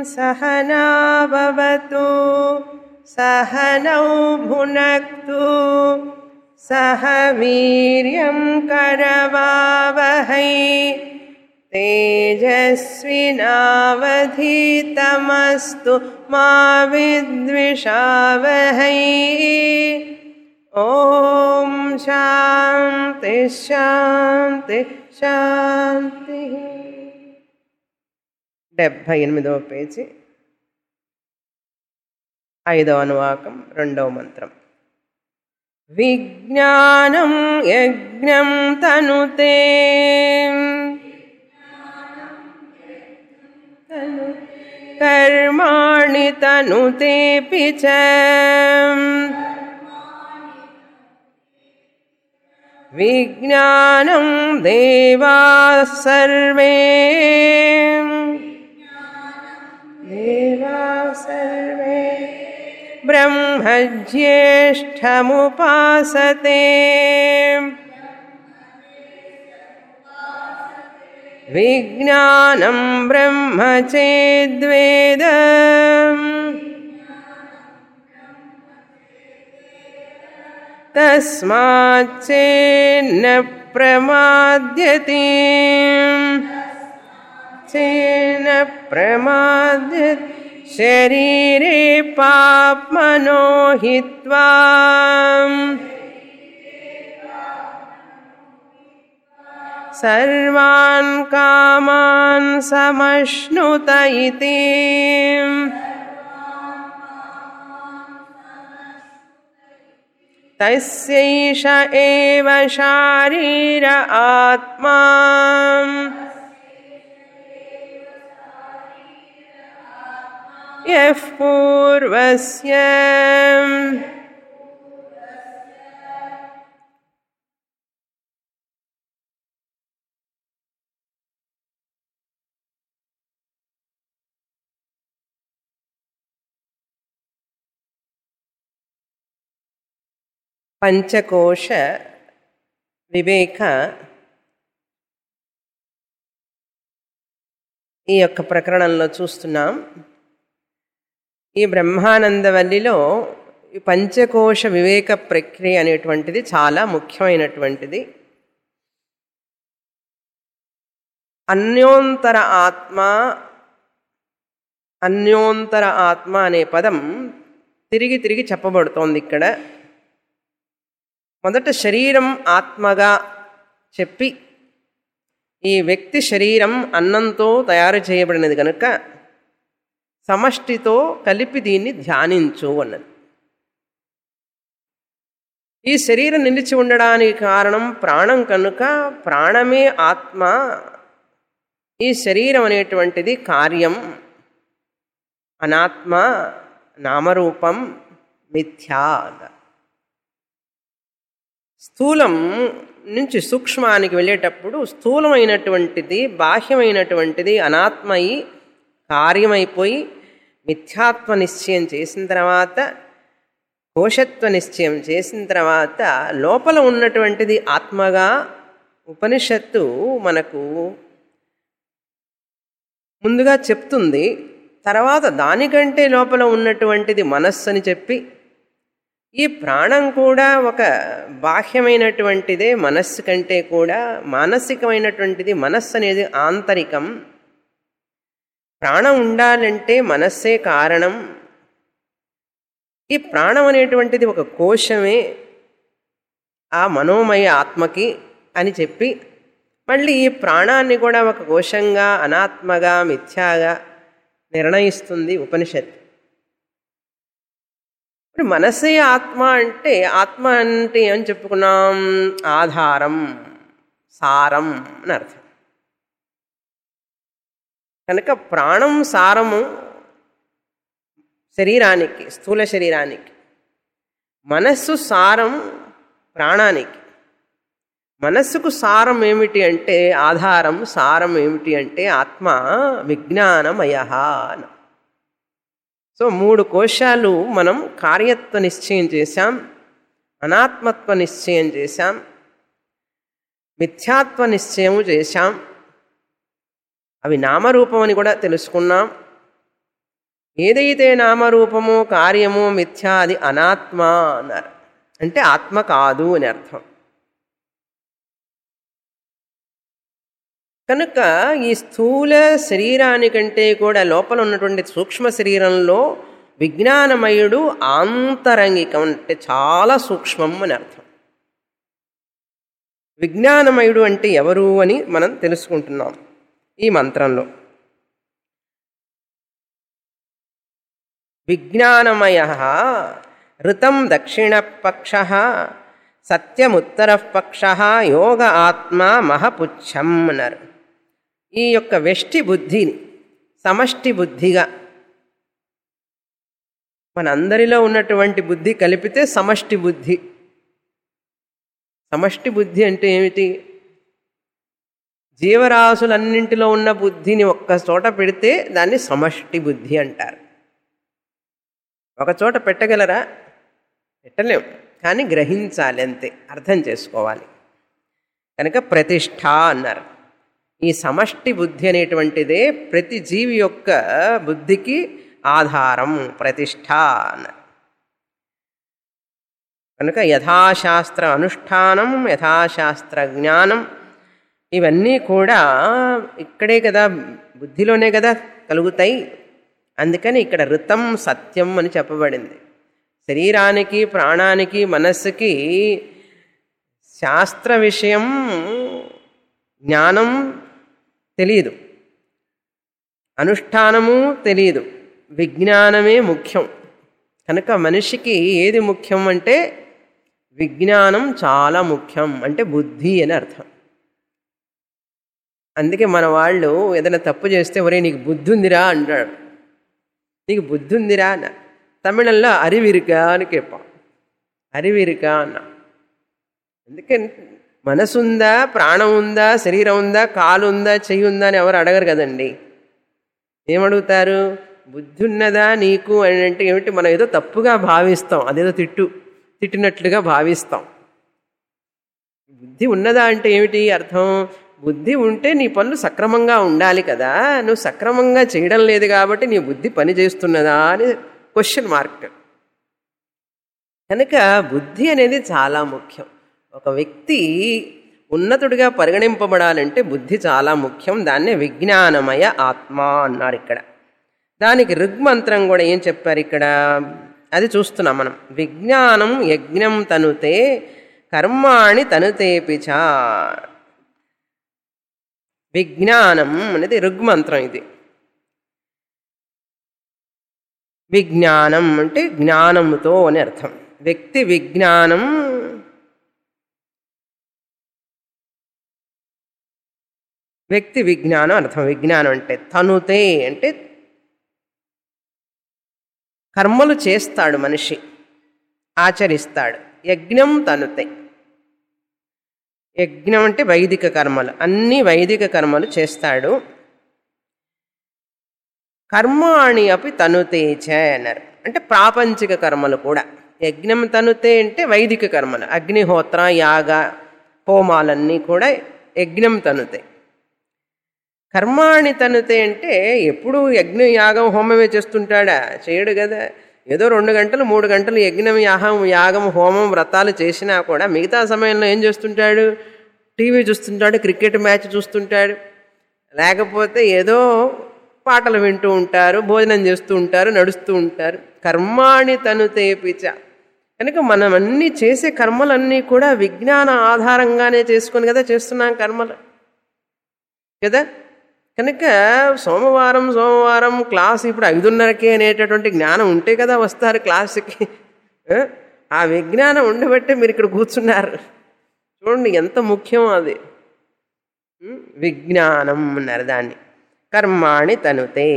सहनाववतु सहनौ भुनक्तु सह वीर्यं करवावहै तेजस्विनावधीतमस्तु मा विद्विषावहै ॐ शान्ति శాంతి శాంతి డెబ్భై ఎనిమిదవ పేజీ ఐదవ అనువాకం రెండవ మంత్రం విజ్ఞానం యజ్ఞం తనుతే తను కర్మాణి తనుతేపి చ విజ్ఞానం దేవా సర్వే దేవా సర్వే బ్రహ్మజ్యేష్ఠముపాసతే విజ్ఞానం బ్రహ్మ చేద్వేద తస్మాచ్చేన్న ప్రమాద్యతి చేన ప్రమాద్య శరీరే పాప్మనో హిత్వా సర్వాన్ కామాన్ సమశ్నుత ఇతి తస్యైష ఏవ శారీర ఆత్మా యః పూర్వస్య పంచకోశ వివేక ఈ యొక్క ప్రకరణంలో చూస్తున్నాం ఈ బ్రహ్మానందవల్లిలో ఈ పంచకోశ వివేక ప్రక్రియ అనేటువంటిది చాలా ముఖ్యమైనటువంటిది అన్యోంతర ఆత్మ అన్యోంతర ఆత్మ అనే పదం తిరిగి తిరిగి చెప్పబడుతోంది ఇక్కడ మొదట శరీరం ఆత్మగా చెప్పి ఈ వ్యక్తి శరీరం అన్నంతో తయారు చేయబడినది కనుక సమష్టితో కలిపి దీన్ని ధ్యానించు అన్నది ఈ శరీరం నిలిచి ఉండడానికి కారణం ప్రాణం కనుక ప్రాణమే ఆత్మ ఈ శరీరం అనేటువంటిది కార్యం అనాత్మ నామరూపం మిథ్యా అన్నారు స్థూలం నుంచి సూక్ష్మానికి వెళ్ళేటప్పుడు స్థూలమైనటువంటిది బాహ్యమైనటువంటిది అనాత్మయి కార్యమైపోయి మిథ్యాత్వ నిశ్చయం చేసిన తర్వాత కోశత్వ నిశ్చయం చేసిన తర్వాత లోపల ఉన్నటువంటిది ఆత్మగా ఉపనిషత్తు మనకు ముందుగా చెప్తుంది తర్వాత దానికంటే లోపల ఉన్నటువంటిది మనస్సు అని చెప్పి ఈ ప్రాణం కూడా ఒక బాహ్యమైనటువంటిదే మనస్సు కంటే కూడా మానసికమైనటువంటిది మనస్సు అనేది ఆంతరికం ప్రాణం ఉండాలంటే మనస్సే కారణం ఈ ప్రాణం అనేటువంటిది ఒక కోశమే ఆ మనోమయ ఆత్మకి అని చెప్పి మళ్ళీ ఈ ప్రాణాన్ని కూడా ఒక కోశంగా అనాత్మగా మిథ్యాగా నిర్ణయిస్తుంది ఉపనిషత్తు ఇప్పుడు మనసే ఆత్మ అంటే ఆత్మ అంటే ఏమని చెప్పుకున్నాం ఆధారం సారం అని అర్థం కనుక ప్రాణం సారము శరీరానికి స్థూల శరీరానికి మనస్సు సారం ప్రాణానికి మనస్సుకు సారం ఏమిటి అంటే ఆధారం సారం ఏమిటి అంటే ఆత్మ విజ్ఞానమయ అని సో మూడు కోశాలు మనం కార్యత్వ నిశ్చయం చేశాం అనాత్మత్వ నిశ్చయం చేశాం మిథ్యాత్వ నిశ్చయము చేశాం అవి నామరూపం అని కూడా తెలుసుకున్నాం ఏదైతే నామరూపమో కార్యమో మిథ్యా అది అనాత్మ అన్నారు అంటే ఆత్మ కాదు అని అర్థం కనుక ఈ స్థూల శరీరానికంటే కూడా లోపల ఉన్నటువంటి సూక్ష్మ శరీరంలో విజ్ఞానమయుడు ఆంతరంగికం అంటే చాలా సూక్ష్మం అని అర్థం విజ్ఞానమయుడు అంటే ఎవరు అని మనం తెలుసుకుంటున్నాం ఈ మంత్రంలో విజ్ఞానమయ ఋతం దక్షిణపక్ష సత్యముత్తరపక్ష యోగ ఆత్మ మహపుచ్చం అన్నారు ఈ యొక్క వెష్టి బుద్ధిని సమష్టి బుద్ధిగా మనందరిలో ఉన్నటువంటి బుద్ధి కలిపితే సమష్టి బుద్ధి సమష్టి బుద్ధి అంటే ఏమిటి జీవరాశులన్నింటిలో ఉన్న బుద్ధిని ఒక్క చోట పెడితే దాన్ని సమష్టి బుద్ధి అంటారు ఒక చోట పెట్టగలరా పెట్టలేం కానీ గ్రహించాలి అంతే అర్థం చేసుకోవాలి కనుక ప్రతిష్ట అన్నారు ఈ సమష్టి బుద్ధి అనేటువంటిదే ప్రతి జీవి యొక్క బుద్ధికి ఆధారం ప్రతిష్ట అన్నారు కనుక యథాశాస్త్ర అనుష్ఠానం యథాశాస్త్ర జ్ఞానం ఇవన్నీ కూడా ఇక్కడే కదా బుద్ధిలోనే కదా కలుగుతాయి అందుకని ఇక్కడ ఋతం సత్యం అని చెప్పబడింది శరీరానికి ప్రాణానికి మనస్సుకి శాస్త్ర విషయం జ్ఞానం తెలియదు అనుష్ఠానము తెలియదు విజ్ఞానమే ముఖ్యం కనుక మనిషికి ఏది ముఖ్యం అంటే విజ్ఞానం చాలా ముఖ్యం అంటే బుద్ధి అని అర్థం అందుకే మన వాళ్ళు ఏదైనా తప్పు చేస్తే ఒరే నీకు బుద్ధి ఉందిరా అంటాడు నీకు బుద్ధి ఉందిరా అన్న తమిళంలో అరివిరుకా అని కేపాం అరివిరుకా అన్న ఎందుకంటే మనసు ఉందా ప్రాణం ఉందా శరీరం ఉందా కాలు ఉందా చెయ్యి ఉందా అని ఎవరు అడగరు కదండి ఏమడుగుతారు బుద్ధి ఉన్నదా నీకు అని అంటే ఏమిటి మనం ఏదో తప్పుగా భావిస్తాం అదేదో తిట్టు తిట్టినట్లుగా భావిస్తాం బుద్ధి ఉన్నదా అంటే ఏమిటి అర్థం బుద్ధి ఉంటే నీ పనులు సక్రమంగా ఉండాలి కదా నువ్వు సక్రమంగా చేయడం లేదు కాబట్టి నీ బుద్ధి పని చేస్తున్నదా అని క్వశ్చన్ మార్క్ కనుక బుద్ధి అనేది చాలా ముఖ్యం ఒక వ్యక్తి ఉన్నతుడిగా పరిగణింపబడాలంటే బుద్ధి చాలా ముఖ్యం దాన్నే విజ్ఞానమయ ఆత్మ అన్నారు ఇక్కడ దానికి ఋగ్మంత్రం కూడా ఏం చెప్పారు ఇక్కడ అది చూస్తున్నాం మనం విజ్ఞానం యజ్ఞం తనుతే కర్మాణి తనుతేపిచ విజ్ఞానం అనేది ఋగ్మంత్రం ఇది విజ్ఞానం అంటే జ్ఞానముతో అని అర్థం వ్యక్తి విజ్ఞానం వ్యక్తి విజ్ఞానం అర్థం విజ్ఞానం అంటే తనుతే అంటే కర్మలు చేస్తాడు మనిషి ఆచరిస్తాడు యజ్ఞం తనుతే యజ్ఞం అంటే వైదిక కర్మలు అన్ని వైదిక కర్మలు చేస్తాడు కర్మాణి అపి తనుతేచ అన్నారు అంటే ప్రాపంచిక కర్మలు కూడా యజ్ఞం తనుతే అంటే వైదిక కర్మలు అగ్నిహోత్ర యాగ హోమాలన్నీ కూడా యజ్ఞం తనుతే కర్మాణి తనుతే అంటే ఎప్పుడు యజ్ఞ యాగం హోమమే చేస్తుంటాడా చేయడు కదా ఏదో రెండు గంటలు మూడు గంటలు యజ్ఞం యాగం యాగం హోమం వ్రతాలు చేసినా కూడా మిగతా సమయంలో ఏం చేస్తుంటాడు టీవీ చూస్తుంటాడు క్రికెట్ మ్యాచ్ చూస్తుంటాడు లేకపోతే ఏదో పాటలు వింటూ ఉంటారు భోజనం చేస్తూ ఉంటారు నడుస్తూ ఉంటారు కర్మాణి తను తేపిచ కనుక మనం అన్నీ చేసే కర్మలన్నీ కూడా విజ్ఞాన ఆధారంగానే చేసుకొని కదా చేస్తున్నాం కర్మలు కదా కనుక సోమవారం సోమవారం క్లాస్ ఇప్పుడు ఐదున్నరకే అనేటటువంటి జ్ఞానం ఉంటే కదా వస్తారు క్లాసుకి ఆ విజ్ఞానం ఉండబట్టే మీరు ఇక్కడ కూర్చున్నారు చూడండి ఎంత ముఖ్యం అది విజ్ఞానం అన్నారు దాన్ని కర్మాణి తనుతే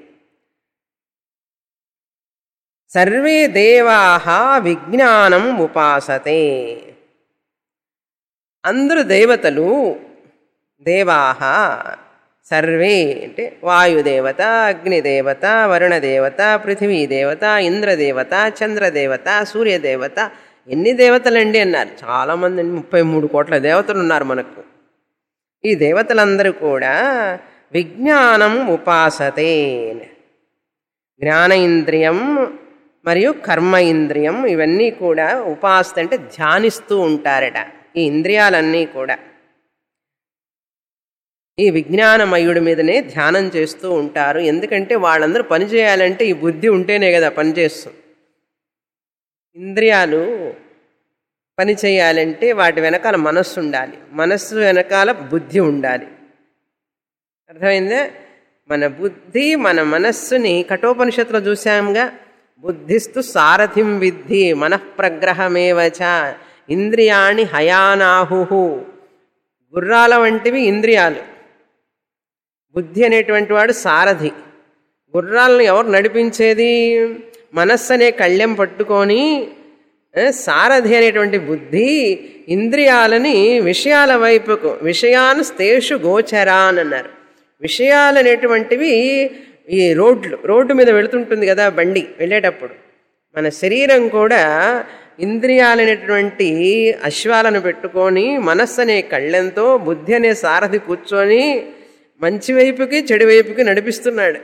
సర్వే దేవా విజ్ఞానం ఉపాసతే అందరు దేవతలు దేవాహ సర్వే అంటే వాయుదేవత అగ్నిదేవత వరుణదేవత పృథివీదేవత ఇంద్రదేవత చంద్రదేవత సూర్యదేవత ఎన్ని దేవతలండి అన్నారు చాలామంది ముప్పై మూడు కోట్ల దేవతలు ఉన్నారు మనకు ఈ దేవతలందరూ కూడా విజ్ఞానం ఉపాసతే జ్ఞాన ఇంద్రియం మరియు కర్మ ఇంద్రియం ఇవన్నీ కూడా ఉపాసన అంటే ధ్యానిస్తూ ఉంటారట ఈ ఇంద్రియాలన్నీ కూడా ఈ విజ్ఞానమయుడి మీదనే ధ్యానం చేస్తూ ఉంటారు ఎందుకంటే వాళ్ళందరూ పని చేయాలంటే ఈ బుద్ధి ఉంటేనే కదా పని చేస్తుంది ఇంద్రియాలు పని చేయాలంటే వాటి వెనకాల మనస్సు ఉండాలి మనస్సు వెనకాల బుద్ధి ఉండాలి అర్థమైందా మన బుద్ధి మన మనస్సుని కఠోపనిషత్తులో చూసాముగా బుద్ధిస్తు సారథిం విద్ధి మనఃప్రగ్రహమేవచ ఇంద్రియాణి హయానాహు గుర్రాల వంటివి ఇంద్రియాలు బుద్ధి అనేటువంటి వాడు సారథి గుర్రాలను ఎవరు నడిపించేది మనస్సు అనే కళ్యం పట్టుకొని ఏ, సారథి అనేటువంటి బుద్ధి ఇంద్రియాలని విషయాల వైపుకు విషయాన్ స్తేషు గోచరాన్ అన్నారు విషయాలు అనేటువంటివి ఈ రోడ్లు రోడ్డు మీద వెళుతుంటుంది కదా బండి వెళ్ళేటప్పుడు మన శరీరం కూడా ఇంద్రియాలనేటువంటి అశ్వాలను పెట్టుకొని మనస్సు అనే కళ్ళెంతో బుద్ధి అనే సారథి కూర్చొని మంచి వైపుకి చెడు వైపుకి నడిపిస్తున్నాడు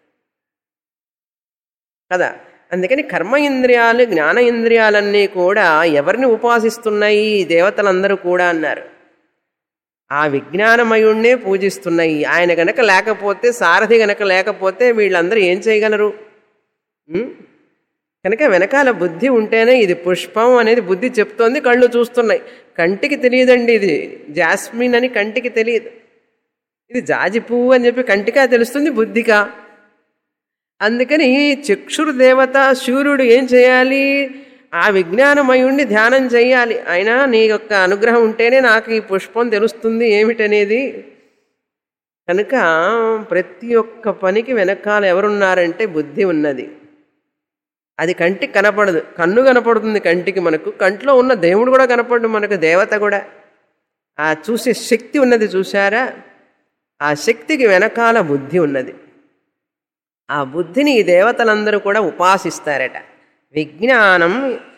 కదా అందుకని కర్మ ఇంద్రియాలు జ్ఞాన ఇంద్రియాలన్నీ కూడా ఎవరిని ఉపాసిస్తున్నాయి ఈ దేవతలందరూ కూడా అన్నారు ఆ విజ్ఞానమయుణ్ణే పూజిస్తున్నాయి ఆయన గనక లేకపోతే సారథి గనక లేకపోతే వీళ్ళందరూ ఏం చేయగలరు ఉం? కనుక వెనకాల బుద్ధి ఉంటేనే ఇది పుష్పం అనేది బుద్ధి చెప్తోంది కళ్ళు చూస్తున్నాయి కంటికి తెలియదండి ఇది జాస్మిన్ అని కంటికి తెలియదు ఇది జాజి పువ్వు అని చెప్పి కంటికా తెలుస్తుంది బుద్ధికా అందుకని చక్షురు దేవత సూర్యుడు ఏం చేయాలి ఆ విజ్ఞానమయుణ్ణి ధ్యానం చేయాలి అయినా నీ యొక్క అనుగ్రహం ఉంటేనే నాకు ఈ పుష్పం తెలుస్తుంది ఏమిటనేది కనుక ప్రతి ఒక్క పనికి వెనకాల ఎవరున్నారంటే బుద్ధి ఉన్నది అది కంటికి కనపడదు కన్ను కనపడుతుంది కంటికి మనకు కంట్లో ఉన్న దేవుడు కూడా కనపడు మనకు దేవత కూడా ఆ చూసే శక్తి ఉన్నది చూసారా ఆ శక్తికి వెనకాల బుద్ధి ఉన్నది ఆ బుద్ధిని ఈ దేవతలందరూ కూడా ఉపాసిస్తారట విజ్ఞానం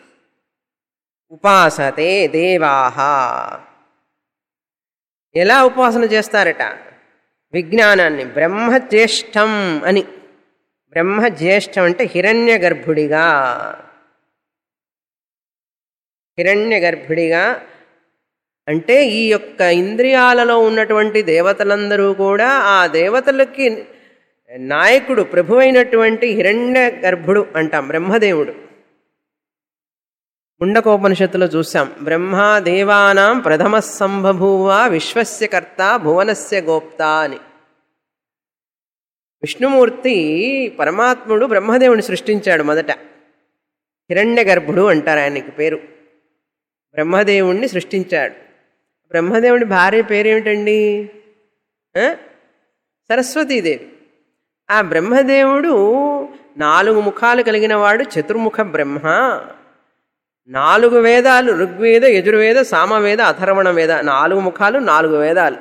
ఉపాసతే దేవాహ ఎలా ఉపాసన చేస్తారట విజ్ఞానాన్ని బ్రహ్మజ్యేష్టం అని బ్రహ్మజ్యేష్టం అంటే హిరణ్య గర్భుడిగా హిరణ్య గర్భుడిగా అంటే ఈ యొక్క ఇంద్రియాలలో ఉన్నటువంటి దేవతలందరూ కూడా ఆ దేవతలకి నాయకుడు ప్రభువైనటువంటి హిరణ్య గర్భుడు అంటాం బ్రహ్మదేవుడు ముండకోపనిషత్తులో చూసాం బ్రహ్మ దేవానాం ప్రథమ సంబభూవ విశ్వస్య కర్త భువనస్య గోప్త అని విష్ణుమూర్తి పరమాత్ముడు బ్రహ్మదేవుని సృష్టించాడు మొదట హిరణ్య గర్భుడు అంటారు ఆయనకి పేరు బ్రహ్మదేవుణ్ణి సృష్టించాడు బ్రహ్మదేవుడి భార్య పేరేమిటండి ఆ? సరస్వతీదేవి ఆ బ్రహ్మదేవుడు నాలుగు ముఖాలు కలిగిన వాడు చతుర్ముఖ బ్రహ్మ నాలుగు వేదాలు ఋగ్వేద యజుర్వేద సామవేద అథర్వణ వేద నాలుగు ముఖాలు నాలుగు వేదాలు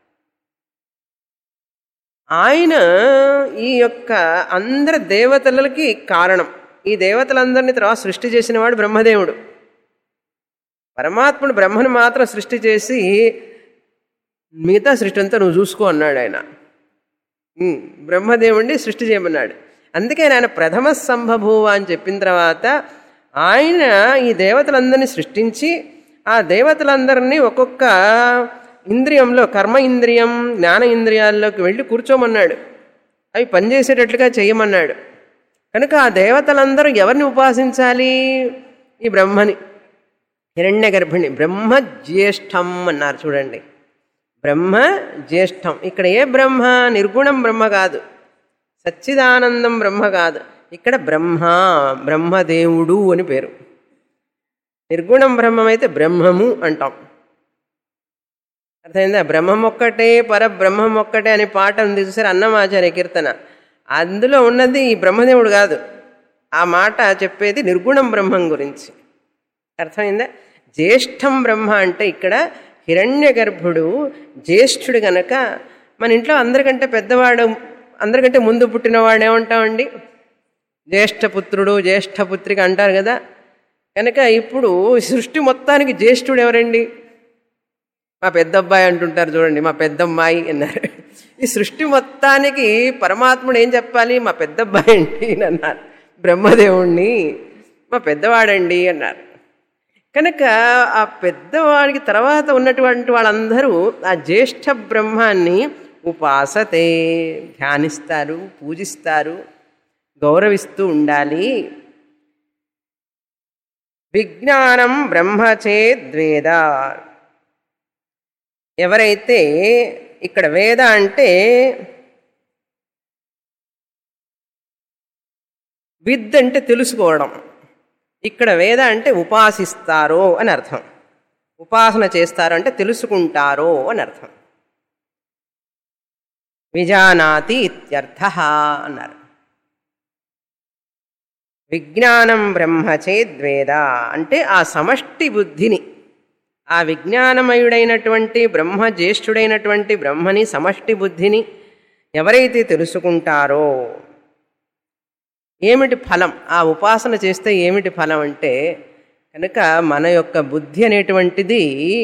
ఆయన ఈ యొక్క అందరి దేవతలకి కారణం ఈ దేవతలందరినీ తర్వాత సృష్టి చేసినవాడు బ్రహ్మదేవుడు పరమాత్ముడు బ్రహ్మను మాత్రం సృష్టి చేసి మిగతా సృష్టి అంతా నువ్వు చూసుకో అన్నాడు ఆయన ఉమ్, బ్రహ్మదేవుణ్ణి సృష్టి చేయమన్నాడు అందుకే ఆయన ప్రథమ సంభభూవ అని చెప్పిన తర్వాత ఆయన ఈ దేవతలందరినీ సృష్టించి ఆ దేవతలందరినీ ఒక్కొక్క ఇంద్రియంలో కర్మ ఇంద్రియం జ్ఞాన ఇంద్రియాల్లోకి వెళ్ళి కూర్చోమన్నాడు అవి పనిచేసేటట్లుగా చేయమన్నాడు కనుక ఆ దేవతలందరూ ఎవరిని ఉపాసించాలి ఈ బ్రహ్మని హిరణ్య గర్భిణి బ్రహ్మ జ్యేష్టం అన్నారు చూడండి బ్రహ్మ జ్యేష్టం ఇక్కడ ఏ బ్రహ్మ నిర్గుణం బ్రహ్మ కాదు సచ్చిదానందం బ్రహ్మ కాదు ఇక్కడ బ్రహ్మ బ్రహ్మదేవుడు అని పేరు నిర్గుణం బ్రహ్మం అయితే బ్రహ్మము అంటాం అర్థమైందా బ్రహ్మం ఒక్కటే పరబ్రహ్మం ఒక్కటే అనే పాట ఉంది చూసారు అన్నమాచార్య కీర్తన అందులో ఉన్నది ఈ బ్రహ్మదేవుడు కాదు ఆ మాట చెప్పేది నిర్గుణం బ్రహ్మం గురించి అర్థమైందా జ్యేష్టం బ్రహ్మ అంటే ఇక్కడ హిరణ్య గర్భుడు జ్యేష్ఠుడు గనక మన ఇంట్లో అందరికంటే పెద్దవాడు అందరికంటే ముందు పుట్టినవాడు ఏమంటామండి జ్యేష్ఠపుత్రుడు జ్యేష్ఠపుత్రిక అంటారు కదా కనుక ఇప్పుడు సృష్టి మొత్తానికి జ్యేష్ఠుడు ఎవరండి మా పెద్దబ్బాయి అంటుంటారు చూడండి మా పెద్దమ్మాయి అన్నారు ఈ సృష్టి మొత్తానికి పరమాత్ముడు ఏం చెప్పాలి మా పెద్దబ్బాయి అండి అని అన్నారు బ్రహ్మదేవుణ్ణి మా పెద్దవాడండి అన్నారు కనుక ఆ పెద్దవాడికి తర్వాత ఉన్నటువంటి వాళ్ళందరూ ఆ జ్యేష్ఠ బ్రహ్మాన్ని ఉపాసతే ధ్యానిస్తారు పూజిస్తారు గౌరవిస్తూ ఉండాలి విజ్ఞానం బ్రహ్మచేద్వేద ఎవరైతే ఇక్కడ వేద అంటే విద్ అంటే తెలుసుకోవడం ఇక్కడ వేద అంటే ఉపాసిస్తారో అని అర్థం ఉపాసన చేస్తారో అంటే తెలుసుకుంటారో అని అర్థం విజానాతి ఇత్యర్థ అన్నారు విజ్ఞానం బ్రహ్మ చేద్వేద అంటే ఆ సమష్టి బుద్ధిని ఆ విజ్ఞానమయుడైనటువంటి బ్రహ్మ జ్యేష్ఠుడైనటువంటి బ్రహ్మని సమష్టి బుద్ధిని ఎవరైతే తెలుసుకుంటారో ఏమిటి ఫలం ఆ ఉపాసన చేస్తే ఏమిటి ఫలం అంటే కనుక మన యొక్క బుద్ధి అనేటువంటిది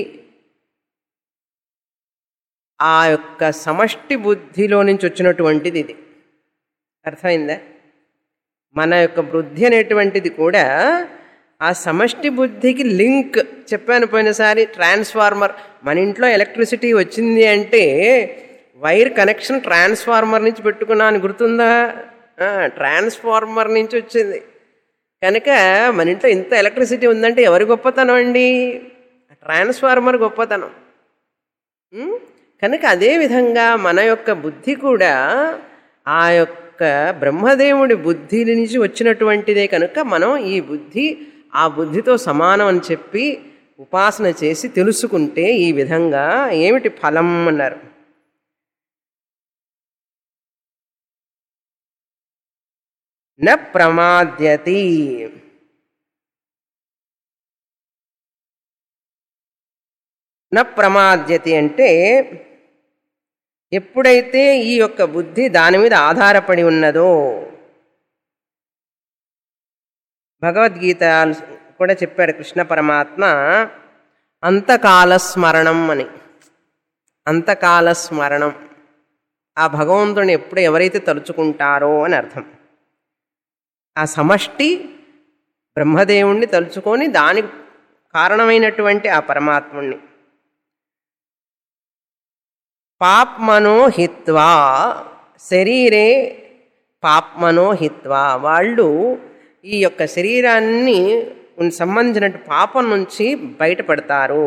ఆ యొక్క సమష్టి బుద్ధిలో నుంచి వచ్చినటువంటిది ఇది అర్థమైందా మన యొక్క బుద్ధి అనేటువంటిది కూడా ఆ సమష్టి బుద్ధికి లింక్ చెప్పాను పోయినసారి ట్రాన్స్ఫార్మర్ మన ఇంట్లో ఎలక్ట్రిసిటీ వచ్చింది అంటే వైర్ కనెక్షన్ ట్రాన్స్ఫార్మర్ నుంచి పెట్టుకున్నాను గుర్తుందా ట్రాన్స్ఫార్మర్ నుంచి వచ్చింది కనుక మన ఇంట్లో ఇంత ఎలక్ట్రిసిటీ ఉందంటే ఎవరి గొప్పతనం అండి ట్రాన్స్ఫార్మర్ గొప్పతనం ఉం? కనుక అదేవిధంగా మన యొక్క బుద్ధి కూడా ఆ యొక్క బ్రహ్మదేవుడి బుద్ధి నుంచి వచ్చినటువంటిదే కనుక మనం ఈ బుద్ధి ఆ బుద్ధితో సమానం అని చెప్పి ఉపాసన చేసి తెలుసుకుంటే ఈ విధంగా ఏమిటి ఫలం అన్నారు న ప్రమాద్యతి న ప్రమాద్యతి అంటే ఎప్పుడైతే ఈ యొక్క బుద్ధి దాని మీద ఆధారపడి ఉన్నదో భగవద్గీత కూడా చెప్పాడు కృష్ణ పరమాత్మ అంతకాల స్మరణం అని అంతకాల స్మరణం ఆ భగవంతుని ఎప్పుడు ఎవరైతే తలుచుకుంటారో అని అర్థం ఆ సమష్టి బ్రహ్మదేవుణ్ణి తలుచుకొని దానికి కారణమైనటువంటి ఆ పరమాత్ముణ్ణి పాప్మనో హిత్వా శరీరే పాప్మనో హిత్వా వాళ్ళు ఈ యొక్క శరీరాన్ని ఉన్ సంబంధించిన పాపం నుంచి బయటపడతారు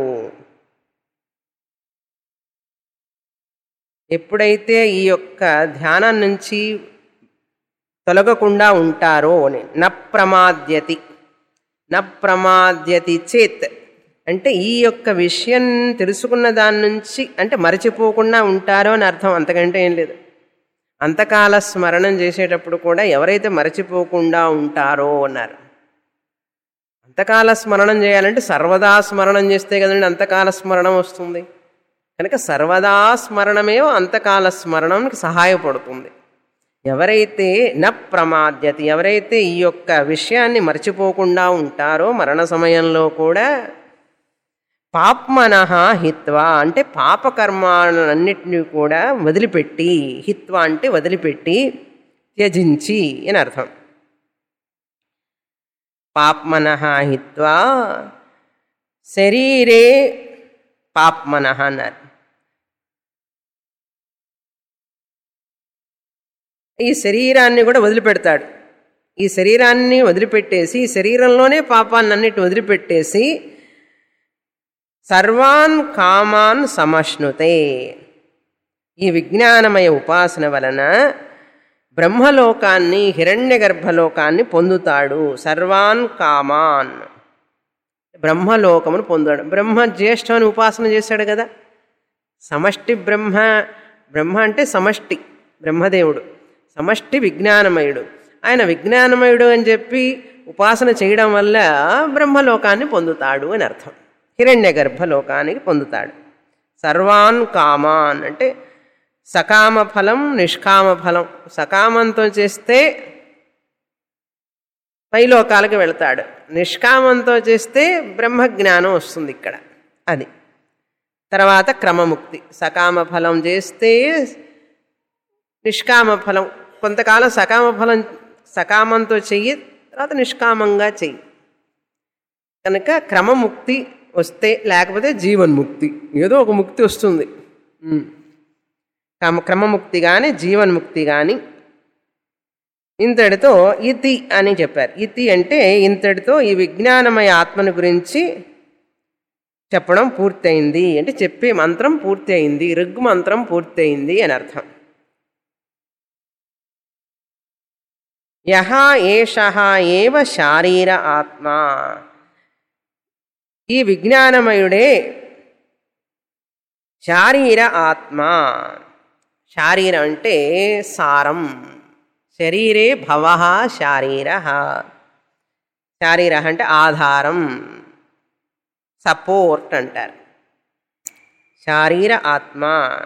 ఎప్పుడైతే ఈ యొక్క ధ్యానం నుంచి తొలగకుండా ఉంటారో అని న ప్రమాద్యతి న ప్రమాద్యతి చేత్ అంటే ఈ యొక్క విషయం తెలుసుకున్న దాని నుంచి అంటే మరచిపోకుండా ఉంటారో అని అర్థం అంతకంటే ఏం లేదు అంతకాల స్మరణం చేసేటప్పుడు కూడా ఎవరైతే మరచిపోకుండా ఉంటారో అన్నారు అంతకాల స్మరణం చేయాలంటే సర్వదా స్మరణం చేస్తే కదండి అంతకాల స్మరణం వస్తుంది కనుక సర్వదా స్మరణమే అంతకాల స్మరణంకి సహాయపడుతుంది ఎవరైతే న ప్రమాద్యతి ఎవరైతే ఈ యొక్క విషయాన్ని మర్చిపోకుండా ఉంటారో మరణ సమయంలో కూడా పాప్మన హిత్వా అంటే పాపకర్మాలన్నిటినీ కూడా వదిలిపెట్టి హిత్వా అంటే వదిలిపెట్టి త్యజించి అని అర్థం పాప్మన హిత్వా శరీరే పాప్మన అన్నారు ఈ శరీరాన్ని కూడా వదిలిపెడతాడు ఈ శరీరాన్ని వదిలిపెట్టేసి ఈ శరీరంలోనే పాపాన్ని అన్నిటి వదిలిపెట్టేసి సర్వాన్ కామాన్ సమశ్నుతే ఈ విజ్ఞానమయ ఉపాసన వలన బ్రహ్మలోకాన్ని హిరణ్య గర్భలోకాన్ని పొందుతాడు సర్వాన్ కామాన్ బ్రహ్మలోకమును పొందాడు బ్రహ్మ జ్యేష్ఠని ఉపాసన చేశాడు కదా సమష్టి బ్రహ్మ బ్రహ్మ అంటే సమష్టి బ్రహ్మదేవుడు సమష్టి విజ్ఞానమయుడు ఆయన విజ్ఞానమయుడు అని చెప్పి ఉపాసన చేయడం వల్ల బ్రహ్మలోకాన్ని పొందుతాడు అని అర్థం హిరణ్య గర్భలోకానికి పొందుతాడు సర్వాన్ కామాన్ అంటే సకామ ఫలం నిష్కామ ఫలం సకామంతో చేస్తే పైలోకాలకు వెళతాడు నిష్కామంతో చేస్తే బ్రహ్మజ్ఞానం వస్తుంది ఇక్కడ అది తర్వాత క్రమముక్తి సకామ ఫలం చేస్తే నిష్కామ ఫలం కొంతకాలం సకామ ఫలం సకామంతో చెయ్యి తర్వాత నిష్కామంగా చెయ్యి కనుక క్రమముక్తి వస్తే లేకపోతే జీవన్ముక్తి ఏదో ఒక ముక్తి వస్తుంది ఉమ్. క్రమ క్రమముక్తి కానీ జీవన్ముక్తి కానీ ఇంతటితో ఇతి అని చెప్పారు ఇతి అంటే ఇంతటితో ఈ విజ్ఞానమయ ఆత్మని గురించి చెప్పడం పూర్తయింది అంటే చెప్పే మంత్రం పూర్తి అయింది ఋగ్ మంత్రం పూర్తయింది అని అర్థం యహ ఏష ఏవ శారీర ఆత్మ ఈ విజ్ఞానమయుడే శారీర ఆత్మ శారీరం అంటే సారం శరీరే భవ శారీర శారీర అంటే ఆధారం సపోర్ట్ అంటారు శారీర ఆత్మ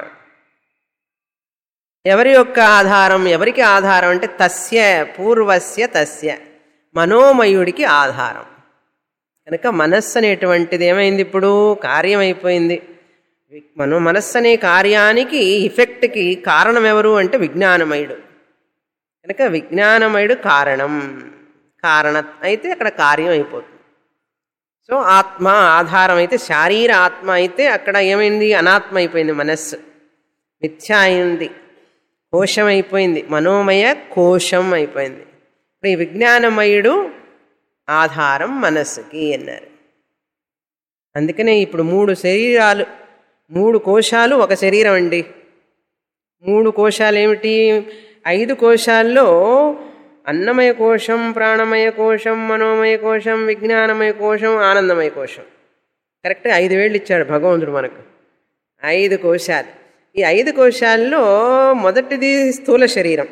ఎవరి యొక్క ఆధారం ఎవరికి ఆధారం అంటే తస్య పూర్వస్య తస్య మనోమయుడికి ఆధారం కనుక మనస్సు అనేటువంటిది ఏమైంది ఇప్పుడు కార్యం అయిపోయింది మనో మనస్సు అనే కార్యానికి ఇఫెక్ట్కి కారణం ఎవరు అంటే విజ్ఞానమయుడు కనుక విజ్ఞానమయుడు కారణం కారణ అయితే అక్కడ కార్యం అయిపోతుంది సో ఆత్మ ఆధారం అయితే శారీర ఆత్మ అయితే అక్కడ ఏమైంది అనాత్మ అయిపోయింది మనస్సు మిథ్య అయింది కోశం అయిపోయింది మనోమయ కోశం అయిపోయింది ఇప్పుడు ఈ విజ్ఞానమయుడు ఆధారం మనస్సుకి అన్నారు అందుకనే ఇప్పుడు మూడు శరీరాలు మూడు కోశాలు ఒక శరీరం అండి మూడు కోశాలు ఏమిటి ఐదు కోశాల్లో అన్నమయ కోశం ప్రాణమయ కోశం మనోమయ కోశం విజ్ఞానమయ కోశం ఆనందమయ కోశం కరెక్ట్గా ఐదు వేళ్ళు ఇచ్చాడు భగవంతుడు మనకు ఐదు కోశాలు ఈ ఐదు కోశాల్లో మొదటిది స్థూల శరీరం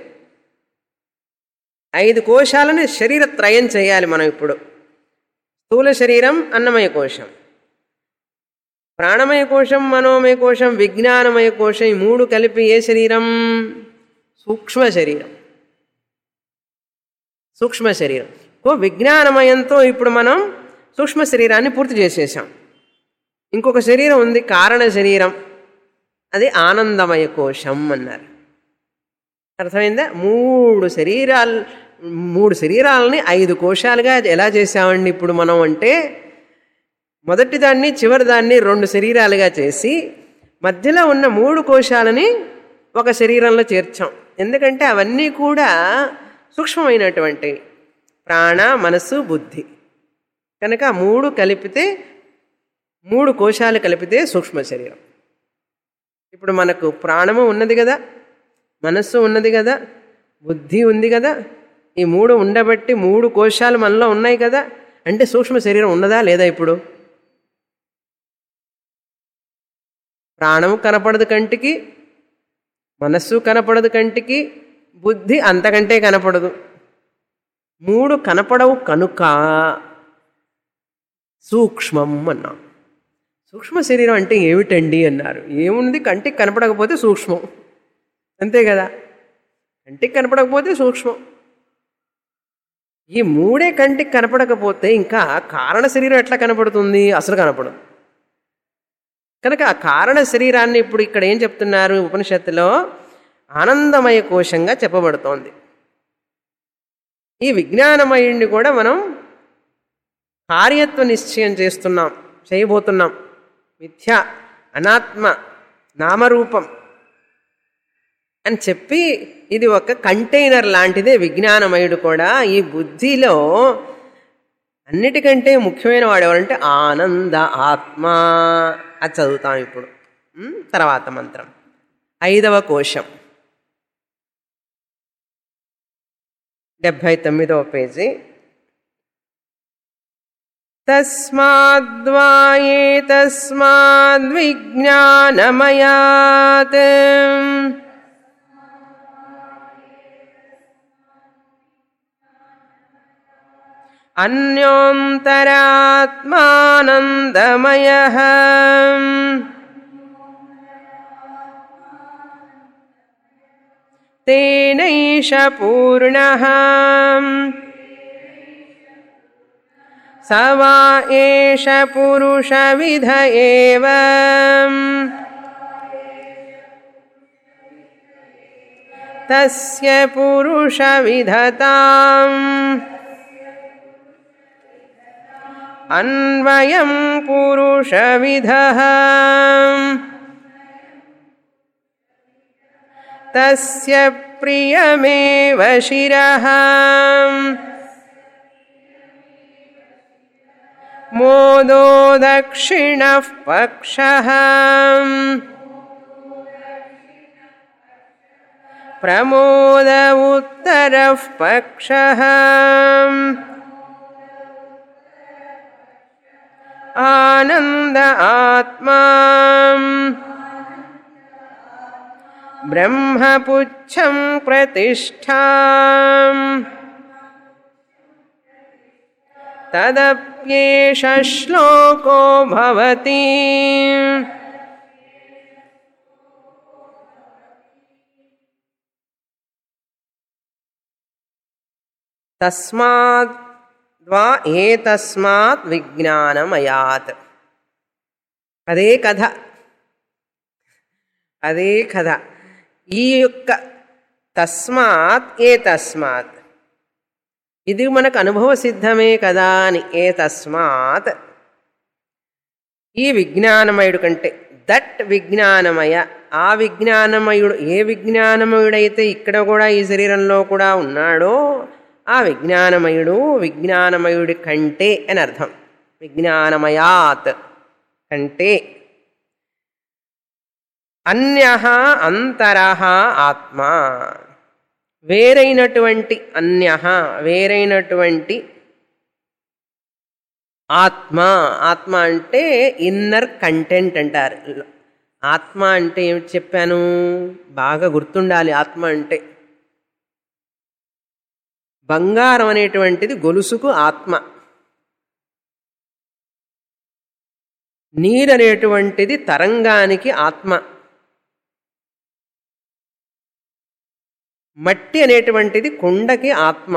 ఐదు కోశాలను శరీర త్రయం చేయాలి మనం ఇప్పుడు స్థూల శరీరం అన్నమయ కోశం ప్రాణమయ కోశం మనోమయ కోశం విజ్ఞానమయ కోశం ఈ మూడు కలిపి ఏ శరీరం సూక్ష్మ శరీరం సూక్ష్మ శరీరం ఓ విజ్ఞానమయంతో ఇప్పుడు మనం సూక్ష్మ శరీరాన్ని పూర్తి చేసేసాం ఇంకొక శరీరం ఉంది కారణ శరీరం అది ఆనందమయ కోశం అన్నారు అర్థమైందా మూడు శరీరాలు మూడు శరీరాలని ఐదు కోశాలుగా ఎలా చేసామండి ఇప్పుడు మనం అంటే మొదటి దాన్ని చివరి దాన్ని రెండు శరీరాలుగా చేసి మధ్యలో ఉన్న మూడు కోశాలని ఒక శరీరంలో చేర్చాం ఎందుకంటే అవన్నీ కూడా సూక్ష్మమైనటువంటివి ప్రాణ మనసు బుద్ధి కనుక ఆ మూడు కలిపితే మూడు కోశాలు కలిపితే సూక్ష్మ శరీరం ఇప్పుడు మనకు ప్రాణము ఉన్నది కదా మనస్సు ఉన్నది కదా బుద్ధి ఉంది కదా ఈ మూడు ఉండబట్టి మూడు కోశాలు మనలో ఉన్నాయి కదా అంటే సూక్ష్మ శరీరం ఉన్నదా లేదా ఇప్పుడు ప్రాణము కనపడదు కంటికి మనస్సు కనపడదు కంటికి బుద్ధి అంతకంటే కనపడదు మూడు కనపడవు కనుక సూక్ష్మం అన్నాం సూక్ష్మ శరీరం అంటే ఏమిటండి అన్నారు ఏముంది కంటికి కనపడకపోతే సూక్ష్మం అంతే కదా కంటికి కనపడకపోతే సూక్ష్మం ఈ మూడే కంటికి కనపడకపోతే ఇంకా కారణ శరీరం ఎట్లా కనపడుతుంది అసలు కనపడదు కనుక ఆ కారణ శరీరాన్ని ఇప్పుడు ఇక్కడ ఏం చెప్తున్నారు ఉపనిషత్తులో ఆనందమయ కోశంగా చెప్పబడుతోంది ఈ విజ్ఞానమయుణ్ణి కూడా మనం కార్యత్వ నిశ్చయం చేస్తున్నాం చేయబోతున్నాం మిథ్య అనాత్మ నామరూపం అని చెప్పి ఇది ఒక కంటైనర్ లాంటిదే విజ్ఞానమయుడు కూడా ఈ బుద్ధిలో అన్నిటికంటే ముఖ్యమైన వాడు ఎవరంటే ఆనంద ఆత్మ అది చదువుతాం ఇప్పుడు ఉమ్, తర్వాత మంత్రం ఐదవ కోశం డెబ్భై తొమ్మిదవ పేజీ తస్మాద్వాయే తస్మాద్విజ్ఞానమయాత్ అన్యోంతరాత్మానందమయ తేనైష పూర్ణ స వా ఏష పురుషవిధ ఏవ తస్య పురుష విధతాం అన్వయం పురుష విధ తస్య ప్రియమేవ శిరః మోదో దక్షిణః పక్షः ప్రమోద ఉత్తరః పక్షः ఆనంద ఆత్మా బ్రహ్మపుచ్చం ప్రతిష్ఠా తదప్యేష శ్లోకో భవతి తస్మాత్ వా ఏతస్మాత్ విజ్ఞానమయాత్ అదే కథ అదే కథ ఈ యొక్క తస్మాత్ ఏ తస్మాత్ ఇది మనకు అనుభవ సిద్ధమే కదా అని ఏ తస్మాత్ ఈ విజ్ఞానమయుడు కంటే దట్ విజ్ఞానమయ ఆ విజ్ఞానమయుడు ఏ విజ్ఞానమయుడైతే ఇక్కడ కూడా ఈ శరీరంలో కూడా ఉన్నాడో ఆ విజ్ఞానమయుడు విజ్ఞానమయుడి కంటే అని అర్థం విజ్ఞానమయాత్ కంటే అన్య అంతర ఆత్మ వేరైనటువంటి అన్య వేరైనటువంటి ఆత్మ ఆత్మ అంటే ఇన్నర్ కంటెంట్ అంటారు ఆత్మ అంటే ఏమిటి చెప్పాను బాగా గుర్తుండాలి ఆత్మ అంటే బంగారం అనేటువంటిది గొలుసుకు ఆత్మ నీరు అనేటువంటిది తరంగానికి ఆత్మ మట్టి అనేటువంటిది కుండకి ఆత్మ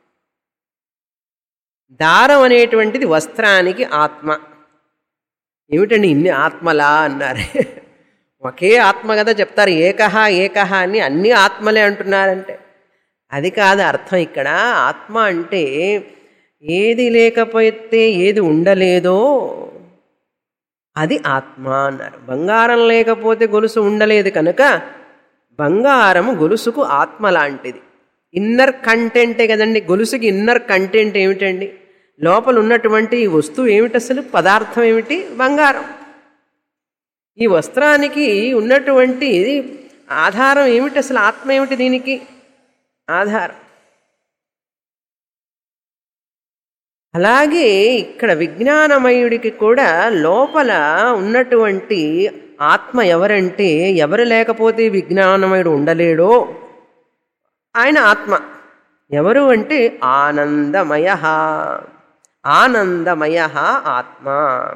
దారం అనేటువంటిది వస్త్రానికి ఆత్మ ఏమిటండి ఇన్ని ఆత్మలా అన్నారు ఒకే ఆత్మ కదా చెప్తారు ఏకహ ఏకహ అని అన్ని ఆత్మలే అంటున్నారంటే అది కాదు అర్థం ఇక్కడ ఆత్మ అంటే ఏది లేకపోతే ఏది ఉండలేదో అది ఆత్మ అన్నారు బంగారం లేకపోతే గొలుసు ఉండలేదు కనుక బంగారము గొలుసుకు ఆత్మ లాంటిది ఇన్నర్ కంటెంటే కదండి గొలుసుకి ఇన్నర్ కంటెంట్ ఏమిటండి లోపల ఉన్నటువంటి ఈ వస్తువు ఏమిటి అసలు పదార్థం ఏమిటి బంగారం ఈ వస్త్రానికి ఉన్నటువంటి ఆధారం ఏమిటి అసలు ఆత్మ ఏమిటి దీనికి ఆధారం అలాగే ఇక్కడ విజ్ఞానమయుడికి కూడా లోపల ఉన్నటువంటి ఆత్మ ఎవరంటే ఎవరు లేకపోతే విజ్ఞానమయుడు ఉండలేడో ఆయన ఆత్మ ఎవరు అంటే ఆనందమయ ఆనందమయ ఆత్మ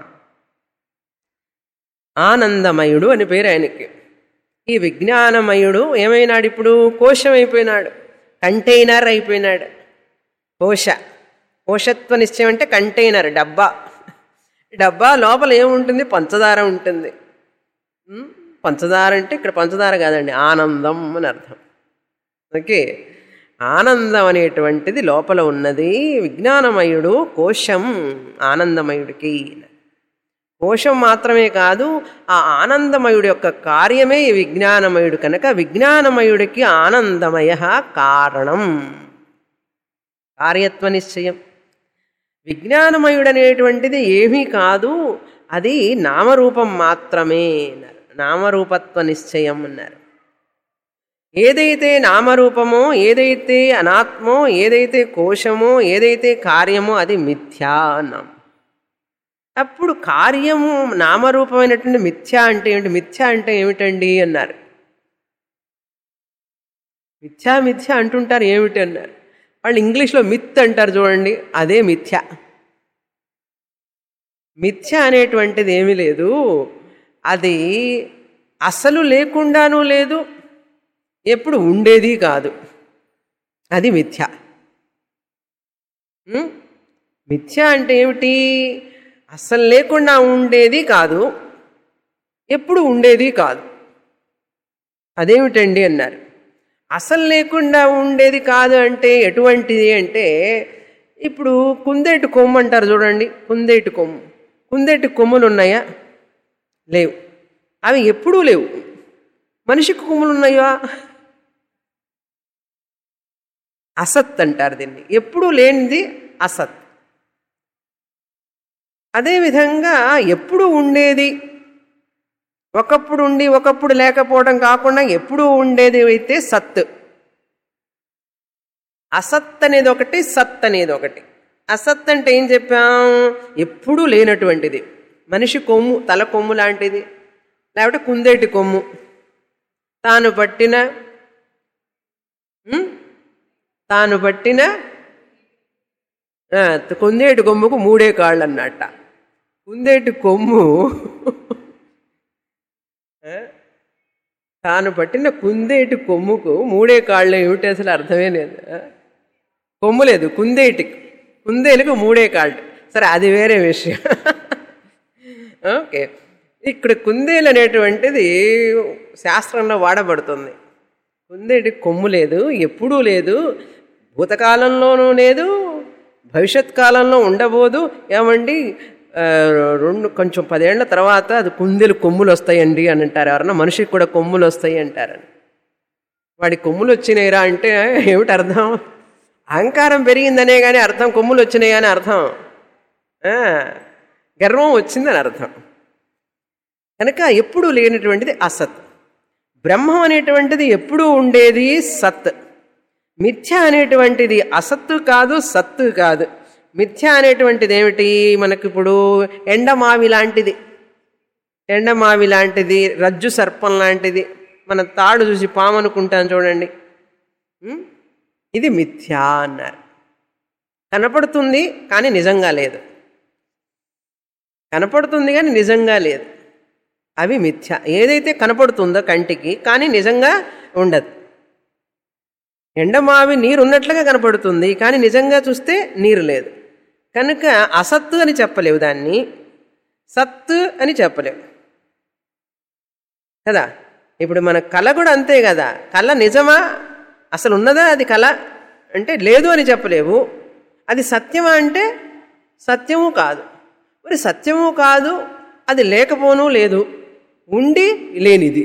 ఆనందమయుడు అని పేరు ఆయనకి ఈ విజ్ఞానమయుడు ఏమైనాడు ఇప్పుడు కోశం అయిపోయినాడు కంటైనర్ అయిపోయినాడు కోశ కోశత్వ నిశ్చయం అంటే కంటైనర్ డబ్బా డబ్బా లోపల ఏముంటుంది పంచదార ఉంటుంది ఉమ్, పంచదార అంటే ఇక్కడ పంచదార కాదండి ఆనందం అని అర్థం ఓకే ఆనందం అనేటువంటిది లోపల ఉన్నది విజ్ఞానమయుడు కోశం ఆనందమయుడికి కోశం మాత్రమే కాదు ఆ ఆనందమయుడి యొక్క కార్యమే ఈ విజ్ఞానమయుడు కనుక విజ్ఞానమయుడికి ఆనందమయ కారణం కార్యత్వ నిశ్చయం విజ్ఞానమయుడు అనేటువంటిది ఏమీ కాదు అది నామరూపం మాత్రమే అన్నారు నామరూపత్వ నిశ్చయం అన్నారు ఏదైతే నామరూపమో ఏదైతే అనాత్మో ఏదైతే కోశమో ఏదైతే కార్యమో అది మిథ్యా అన్నాం అప్పుడు కార్యము నామరూపమైనటువంటి మిథ్య అంటే ఏమిటి మిథ్య అంటే ఏమిటండి అన్నారు మిథ్యా మిథ్య అంటుంటారు ఏమిటి అన్నారు వాళ్ళు ఇంగ్లీష్లో మిత్ అంటారు చూడండి అదే మిథ్య మిథ్య అనేటువంటిది ఏమీ లేదు అది అసలు లేకుండానూ లేదు ఎప్పుడు ఉండేది కాదు అది మిథ్య ఉం? మిథ్య అంటే ఏమిటి అస్సలు లేకుండా ఉండేది కాదు ఎప్పుడు ఉండేది కాదు అదేమిటండి అన్నారు అసలు లేకుండా ఉండేది కాదు అంటే ఎటువంటిది అంటే ఇప్పుడు కుందేటి కొమ్ము అంటారు చూడండి కుందేటి కొమ్ము కుందేటి కొమ్ములు ఉన్నాయా లేవు అవి ఎప్పుడూ లేవు మనిషికి కొమ్ములు ఉన్నాయా అసత్ అంటారు దీన్ని ఎప్పుడూ లేనిది అసత్ అదేవిధంగా ఎప్పుడు ఉండేది ఒకప్పుడు ఉండి ఒకప్పుడు లేకపోవడం కాకుండా ఎప్పుడూ ఉండేది అయితే సత్ అసత్ అనేది ఒకటి సత్ అనేది ఒకటి అసత్ అంటే ఏం చెప్పాం ఎప్పుడూ లేనటువంటిది మనిషి కొమ్ము తల కొమ్ము లాంటిది లేకపోతే కుందేటి కొమ్ము తాను పట్టిన ఉం? తాను పట్టిన ఆ, కుందేటి కొమ్ముకు మూడే కాళ్ళు అన్నట్ట కుందేటి కొమ్ము ఆ, తాను పట్టిన కుందేటి కొమ్ముకు మూడే కాళ్ళు ఏమిటి అసలు అర్థమే లేదు ఆ? కొమ్ము లేదు కుందేటి కుందేలుకు మూడే కాళ్ళు సరే అది వేరే విషయం ఓకే ఇక్కడ కుందేలు అనేటువంటిది శాస్త్రంలో వాడబడుతుంది కుందేటి కొమ్ము లేదు ఎప్పుడూ లేదు భూతకాలంలోనూ లేదు భవిష్యత్ కాలంలో ఉండబోదు ఏమండి ఆ, రెండు కొంచెం పదేళ్ల తర్వాత అది కుందేలు కొమ్ములు వస్తాయండి అని అంటారు ఎవరన్నా మనిషికి కూడా కొమ్ములు వస్తాయి అంటారని వాడి కొమ్ములు వచ్చినాయిరా అంటే ఏమిటి అర్థం అహంకారం పెరిగిందనే కానీ అర్థం కొమ్ములు వచ్చినాయి అని అర్థం ఆ, గర్వం వచ్చిందని అర్థం కనుక ఎప్పుడూ లేనటువంటిది అసత్ బ్రహ్మం అనేటువంటిది ఎప్పుడూ ఉండేది సత్ మిథ్య అనేటువంటిది అసత్తు కాదు సత్తు కాదు మిథ్య అనేటువంటిది ఏమిటి మనకిప్పుడు ఎండమావి లాంటిది ఎండమావి లాంటిది రజ్జు సర్పం లాంటిది మన తాడు చూసి పాము అనుకుంటాం చూడండి ఉం? ఇది మిథ్య అన్నారు కనపడుతుంది కానీ నిజంగా లేదు కనపడుతుంది కానీ నిజంగా లేదు అవి మిథ్య ఏదైతే కనపడుతుందో కంటికి కానీ నిజంగా ఉండదు ఎండమావి నీరు ఉన్నట్లుగా కనపడుతుంది కానీ నిజంగా చూస్తే నీరు లేదు కనుక అసత్తు అని చెప్పలేవు దాన్ని సత్తు అని చెప్పలేవు కదా ఇప్పుడు మన కళ కూడా అంతే కదా కళ నిజమా అసలు ఉన్నదా అది కళ అంటే లేదు అని చెప్పలేవు అది సత్యమా అంటే సత్యము కాదు మరి సత్యము కాదు అది లేకపోను లేదు ఉండి లేనిది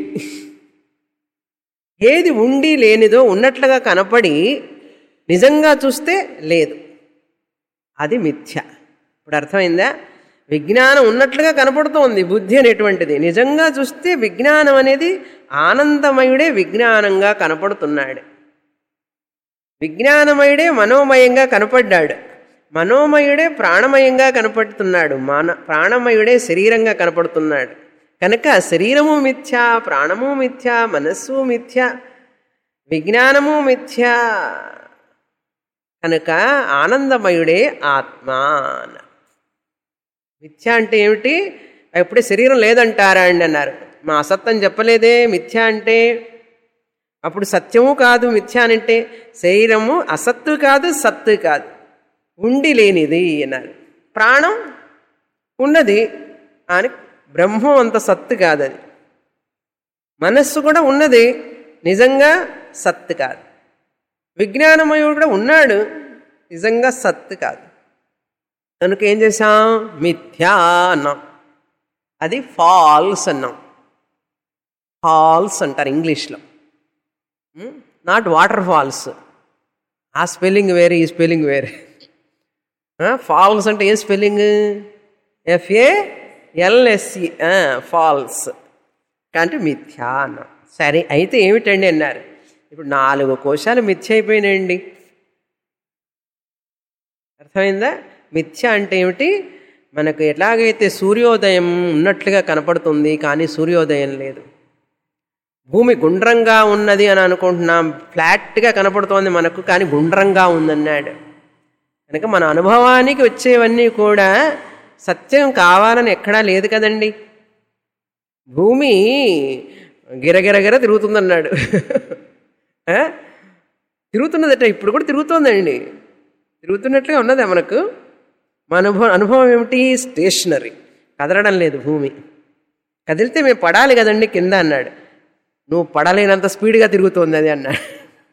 ఏది ఉండి లేనిదో ఉన్నట్లుగా కనపడి నిజంగా చూస్తే లేదు అది మిథ్య ఇప్పుడు అర్థమైందా విజ్ఞానం ఉన్నట్లుగా కనపడుతోంది బుద్ధి అనేటువంటిది నిజంగా చూస్తే విజ్ఞానం అనేది ఆనందమయుడే విజ్ఞానంగా కనపడుతున్నాడు విజ్ఞానమయుడే మనోమయంగా కనపడ్డాడు మనోమయుడే ప్రాణమయంగా కనపడుతున్నాడు మాన ప్రాణమయుడే శరీరంగా కనపడుతున్నాడు కనుక శరీరము మిథ్య ప్రాణము మిథ్య మనస్సు మిథ్య విజ్ఞానము మిథ్య కనుక ఆనందమయుడే ఆత్మ అన్న మిథ్య అంటే ఏమిటి ఎప్పుడే శరీరం లేదంటారా అండి అన్నారు మా అసత్తం చెప్పలేదే మిథ్య అంటే అప్పుడు సత్యము కాదు మిథ్య అంటే శరీరము అసత్తు కాదు సత్తు కాదు ఉండి లేనిది అన్నారు ప్రాణం ఉన్నది అని బ్రహ్మం అంత సత్తు కాదు అది మనస్సు కూడా ఉన్నది నిజంగా సత్తు కాదు విజ్ఞానమయుడు కూడా ఉన్నాడు నిజంగా సత్తు కాదు కనుక ఏం చేశాం మిథ్యా అన్నాం అది ఫాల్స్ అన్నాం ఫాల్స్ అంటారు ఇంగ్లీష్లో నాట్ వాటర్ ఫాల్స్ ఆ స్పెల్లింగ్ వేరే ఈ స్పెల్లింగ్ వేరే ఫాల్స్ అంటే ఏం స్పెల్లింగ్ ఎఫ్ఏ ఎల్ఎస్సి ఫాల్స్ అంటే మిథ్యా అన్నాం సరే అయితే ఏమిటండి అన్నారు ఇప్పుడు నాలుగు కోశాలు మిథ్య అయిపోయినాయండి అర్థమైందా మిథ్య అంటే ఏమిటి మనకు ఎలాగైతే సూర్యోదయం ఉన్నట్లుగా కనపడుతుంది కానీ సూర్యోదయం లేదు భూమి గుండ్రంగా ఉన్నది అని అనుకుంటున్నాం ఫ్లాట్గా కనపడుతోంది మనకు కానీ గుండ్రంగా ఉందన్నాడు కనుక మన అనుభవానికి వచ్చేవన్నీ కూడా సత్యం కావాలని ఎక్కడా లేదు కదండి భూమి గిరగిరగిర తిరుగుతుందన్నాడు ఆ? తిరుగుతున్నదట ఇప్పుడు కూడా తిరుగుతోందండి తిరుగుతున్నట్లుగా ఉన్నదా మనకు మన అనుభవం అనుభవం ఏమిటి స్టేషనరీ కదలడం లేదు భూమి కదిలితే మేము పడాలి కదండి కింద అన్నాడు నువ్వు పడలేనంత స్పీడ్గా తిరుగుతోంది అది అన్నాడు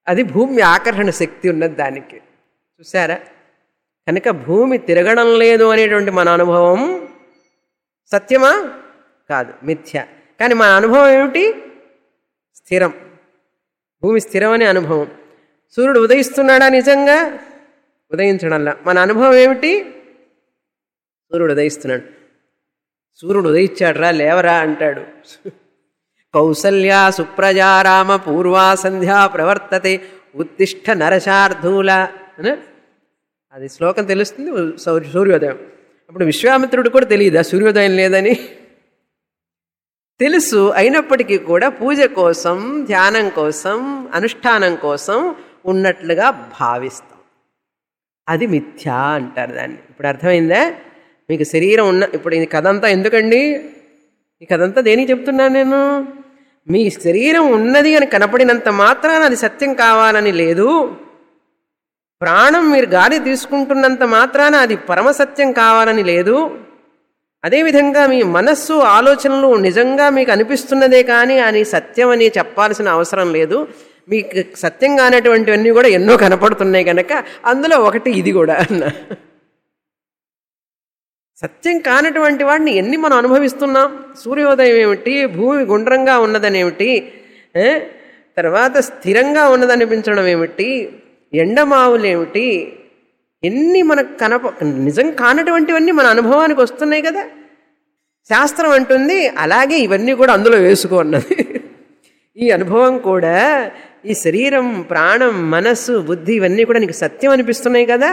అది భూమి ఆకర్షణ శక్తి ఉన్నది దానికి చూసారా కనుక భూమి తిరగడం లేదు అనేటువంటి మన అనుభవం సత్యమా కాదు మిథ్య కానీ మన అనుభవం ఏమిటి స్థిరం భూమి స్థిరం అనే అనుభవం సూర్యుడు ఉదయిస్తున్నాడా నిజంగా ఉదయించడంలా మన అనుభవం ఏమిటి సూర్యుడు ఉదయిస్తున్నాడు సూర్యుడు ఉదయించాడురా లేవరా అంటాడు కౌసల్య సుప్రజారామ పూర్వా సంధ్యా ప్రవర్తతే ఉత్తిష్ట నరశార్ధూల అని అది శ్లోకం తెలుస్తుంది సౌ- సూర్యోదయం అప్పుడు విశ్వామిత్రుడు కూడా తెలియదా సూర్యోదయం లేదని తెలుసు అయినప్పటికీ కూడా పూజ కోసం ధ్యానం కోసం అనుష్ఠానం కోసం ఉన్నట్లుగా భావిస్తాం అది మిథ్యా అంటారు దాన్ని ఇప్పుడు అర్థమైందా మీకు శరీరం ఉన్న ఇప్పుడు ఈ కథంతా ఎందుకండి ఈ కథంతా దేనికి చెప్తున్నాను నేను మీ శరీరం ఉన్నది అని కనపడినంత మాత్రాన అది సత్యం కావాలని లేదు ప్రాణం మీరు గాలి తీసుకుంటున్నంత మాత్రాన అది పరమసత్యం కావాలని లేదు అదేవిధంగా మీ మనస్సు ఆలోచనలు నిజంగా మీకు అనిపిస్తున్నదే కానీ అని సత్యం అని చెప్పాల్సిన అవసరం లేదు మీకు సత్యం కానటువంటివన్నీ కూడా ఎన్నో కనపడుతున్నాయి కనుక అందులో ఒకటి ఇది కూడా అన్న సత్యం కానటువంటి వాడిని ఎన్ని మనం అనుభవిస్తున్నాం సూర్యోదయం ఏమిటి భూమి గుండ్రంగా ఉన్నదనేమిటి ఏ? తర్వాత స్థిరంగా ఉన్నదనిపించడం ఏమిటి ఎండమావులేమిటి ఎన్ని మనకు కనప నిజం కానటువంటివన్నీ మన అనుభవానికి వస్తున్నాయి కదా శాస్త్రం అంటుంది అలాగే ఇవన్నీ కూడా అందులో వేసుకో అన్నది ఈ అనుభవం కూడా ఈ శరీరం ప్రాణం మనస్సు బుద్ధి ఇవన్నీ కూడా నీకు సత్యం అనిపిస్తున్నాయి కదా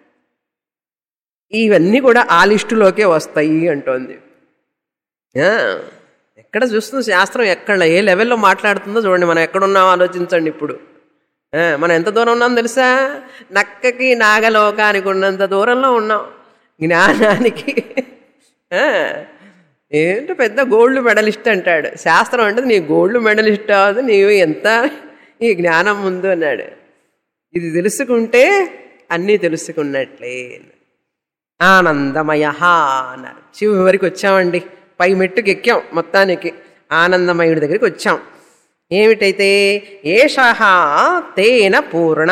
ఇవన్నీ కూడా ఆ లిస్టులోకే వస్తాయి అంటోంది ఆ, ఎక్కడ చూస్తుంది శాస్త్రం ఎక్కడ ఏ లెవెల్లో మాట్లాడుతుందో చూడండి మనం ఎక్కడున్నామో ఆలోచించండి ఇప్పుడు ఆ, మనం ఎంత దూరం ఉన్నాం తెలుసా నక్కకి నాగలోకానికి ఉన్నంత దూరంలో ఉన్నాం జ్ఞానానికి ఆ, ఏంటో పెద్ద గోల్డ్ మెడలిస్ట్ అంటాడు శాస్త్రం అంటే నీ గోల్డ్ మెడలిస్ట్ అవ్వదు నీవు ఎంత ఈ జ్ఞానం ముందు అన్నాడు ఇది తెలుసుకుంటే అన్నీ తెలుసుకున్నట్లే ఆనందమయ అన్నారు చివరికి వచ్చామండి పై మెట్టుకు ఎక్కాం మొత్తానికి ఆనందమయుడి దగ్గరికి వచ్చాం ఏమిటైతే ఏషః తేన పూర్ణ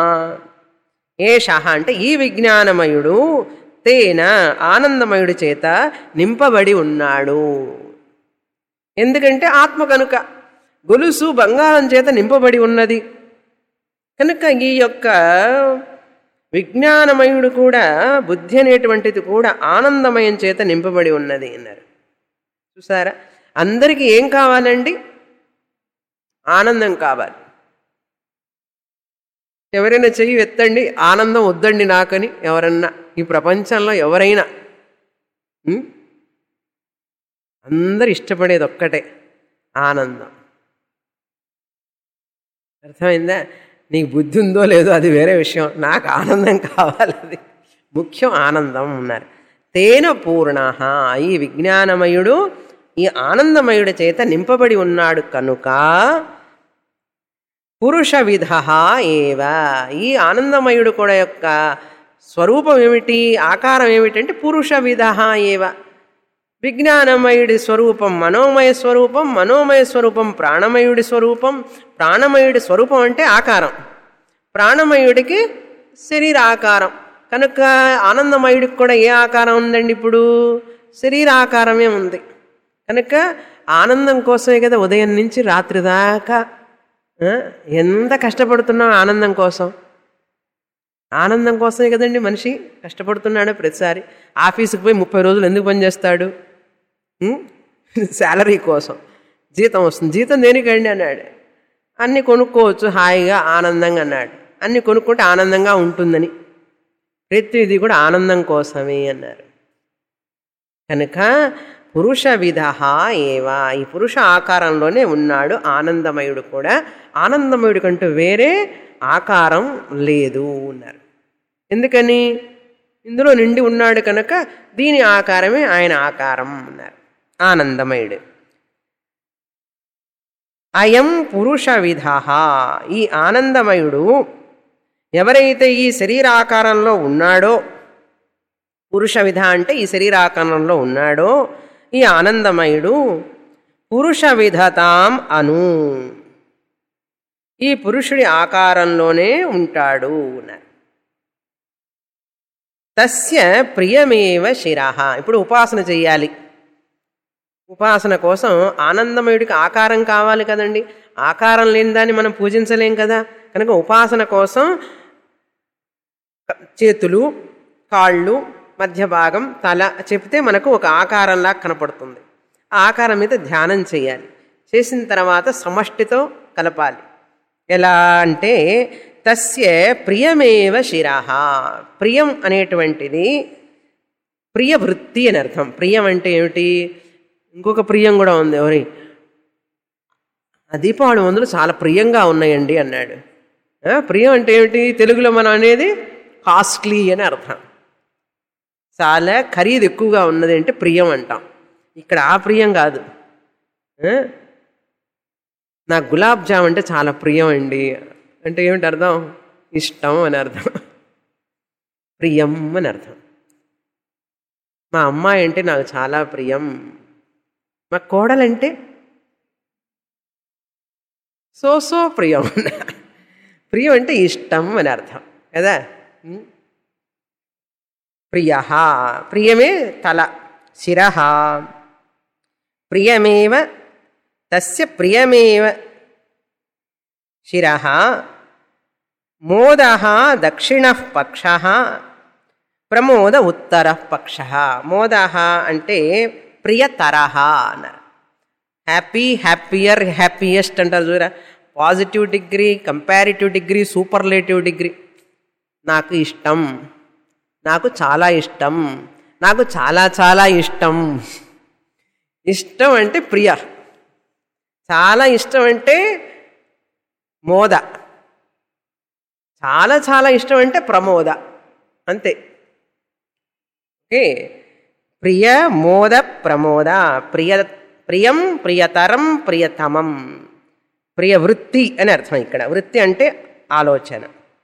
ఏషః అంటే ఈ విజ్ఞానమయుడు తేన ఆనందమయుడి చేత నింపబడి ఉన్నాడు ఎందుకంటే ఆత్మ కనుక గొలుసు బంగారం చేత నింపబడి ఉన్నది కనుక ఈ యొక్క విజ్ఞానమయుడు కూడా బుద్ధి అనేటువంటిది కూడా ఆనందమయం చేత నింపబడి ఉన్నది అన్నారు చూసారా అందరికీ ఏం కావాలండి ఆనందం కావాలి ఎవరైనా చెయ్యి ఎత్తండి ఆనందం వద్దండి నాకని ఎవరన్నా ఈ ప్రపంచంలో ఎవరైనా ఉం? అందరు ఇష్టపడేది ఒక్కటే ఆనందం అర్థమైందా నీకు బుద్ధి ఉందో లేదో అది వేరే విషయం నాకు ఆనందం కావాలి అది ముఖ్యం ఆనందం ఉన్నారు తేన పూర్ణ ఈ విజ్ఞానమయుడు ఈ ఆనందమయుడి చేత నింపబడి ఉన్నాడు కనుక పురుష విధ ఏవ ఈ ఆనందమయుడు కూడా యొక్క స్వరూపం ఏమిటి ఆకారం ఏమిటంటే పురుష విధ ఏవ విజ్ఞానమయుడి స్వరూపం మనోమయ స్వరూపం మనోమయ స్వరూపం ప్రాణమయుడి స్వరూపం ప్రాణమయుడి స్వరూపం అంటే ఆకారం ప్రాణమయుడికి శరీరాకారం కనుక ఆనందమయుడికి కూడా ఏ ఆకారం ఉందండి ఇప్పుడు శరీరాకారమే ఉంది కనుక ఆనందం కోసమే కదా ఉదయం నుంచి రాత్రి దాకా ఆ, ఎంత కష్టపడుతున్నాం ఆనందం కోసం ఆనందం కోసమే కదండి మనిషి కష్టపడుతున్నాడు ప్రతిసారి ఆఫీసుకి పోయి ముప్పై రోజులు ఎందుకు పనిచేస్తాడు ఉం? శాలరీ కోసం జీతం వస్తుంది జీతం దేనికండి అన్నాడు అన్నీ కొనుక్కోవచ్చు హాయిగా ఆనందంగా అన్నాడు అన్నీ కొనుక్కుంటే ఆనందంగా ఉంటుందని ప్రతిదీ కూడా ఆనందం కోసమే అన్నారు కనుక పురుష విధ ఏవా ఈ పురుష ఆకారంలోనే ఉన్నాడు ఆనందమయుడు కూడా ఆనందమయుడి కంటూ వేరే ఆకారం లేదు అన్నారు ఎందుకని ఇందులో నిండి ఉన్నాడు కనుక దీని ఆకారమే ఆయన ఆకారం అన్నారు ఆనందమయుడు అయం పురుష విధ ఈ ఆనందమయుడు ఎవరైతే ఈ శరీరాకారంలో ఉన్నాడో పురుష విధ అంటే ఈ శరీరాకారంలో ఉన్నాడో ఈ ఆనందమయుడు పురుష విధతాం అను ఈ పురుషుడి ఆకారంలోనే ఉంటాడు అన్నారు తస్య ప్రియమేవ శిర ఇప్పుడు ఉపాసన చెయ్యాలి ఉపాసన కోసం ఆనందమయుడికి ఆకారం కావాలి కదండి ఆకారం లేని దాన్ని మనం పూజించలేం కదా కనుక ఉపాసన కోసం చేతులు కాళ్ళు మధ్య భాగం తల చెప్తే మనకు ఒక ఆకారంలా కనపడుతుంది ఆ ఆకారం మీద ధ్యానం చేయాలి చేసిన తర్వాత సమష్టితో కలపాలి ఎలా అంటే తస్య ప్రియమేవ శిరహ ప్రియం అనేటువంటిది ప్రియ వృత్తి అని అర్థం ప్రియం అంటే ఏమిటి ఇంకొక ప్రియం కూడా ఉంది ఎవరి ఆ దీపావళి మందులు చాలా ప్రియంగా ఉన్నాయండి అన్నాడు ఆ, ప్రియం అంటే ఏమిటి తెలుగులో మనం అనేది కాస్ట్లీ అని అర్థం చాలా ఖరీదు ఎక్కువగా ఉన్నది అంటే ప్రియం అంటాం ఇక్కడ ఆ ప్రియం కాదు ఆ? నాకు గులాబ్ జామ్ అంటే చాలా ప్రియం అండి అంటే ఏమిటి అర్థం ఇష్టం అని అర్థం ప్రియం అని అర్థం మా అమ్మాయి అంటే నాకు చాలా ప్రియం మా కోడలంటే సో సో ప్రియం ప్రియం అంటే ఇష్టం అని అర్థం కదా ఉం? ప్రియ ప్రియమే తల శిర ప్రియమేవ తస్య ప్రియమేవ శిర మోద దక్షిణ పక్ష ప్రమోద ఉత్తర పక్ష మోద అంటే ప్రియతర అన్నారు హ్యాపీ హ్యాపీయర్ హ్యాపీయెస్ట్ అంటారు చూరా positive degree comparative degree superlative degree నాకు ఇష్టం నాకు చాలా ఇష్టం నాకు చాలా చాలా ఇష్టం ఇష్టం అంటే ప్రియ చాలా ఇష్టం అంటే మోద చాలా చాలా ఇష్టం అంటే ప్రమోద అంతే ఓకే ప్రియ మోద ప్రమోద ప్రియ ప్రియం ప్రియతరం ప్రియతమం ప్రియ వృత్తి అని అర్థం ఇక్కడ వృత్తి అంటే ఆలోచన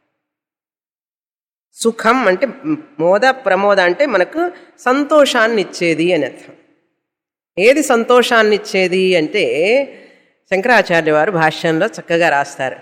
సుఖం అంటే మోద ప్రమోద అంటే మనకు సంతోషాన్ని ఇచ్చేది అని అర్థం ఏది సంతోషాన్ని ఇచ్చేది అంటే శంకరాచార్య వారు భాష్యంలో చక్కగా రాస్తారు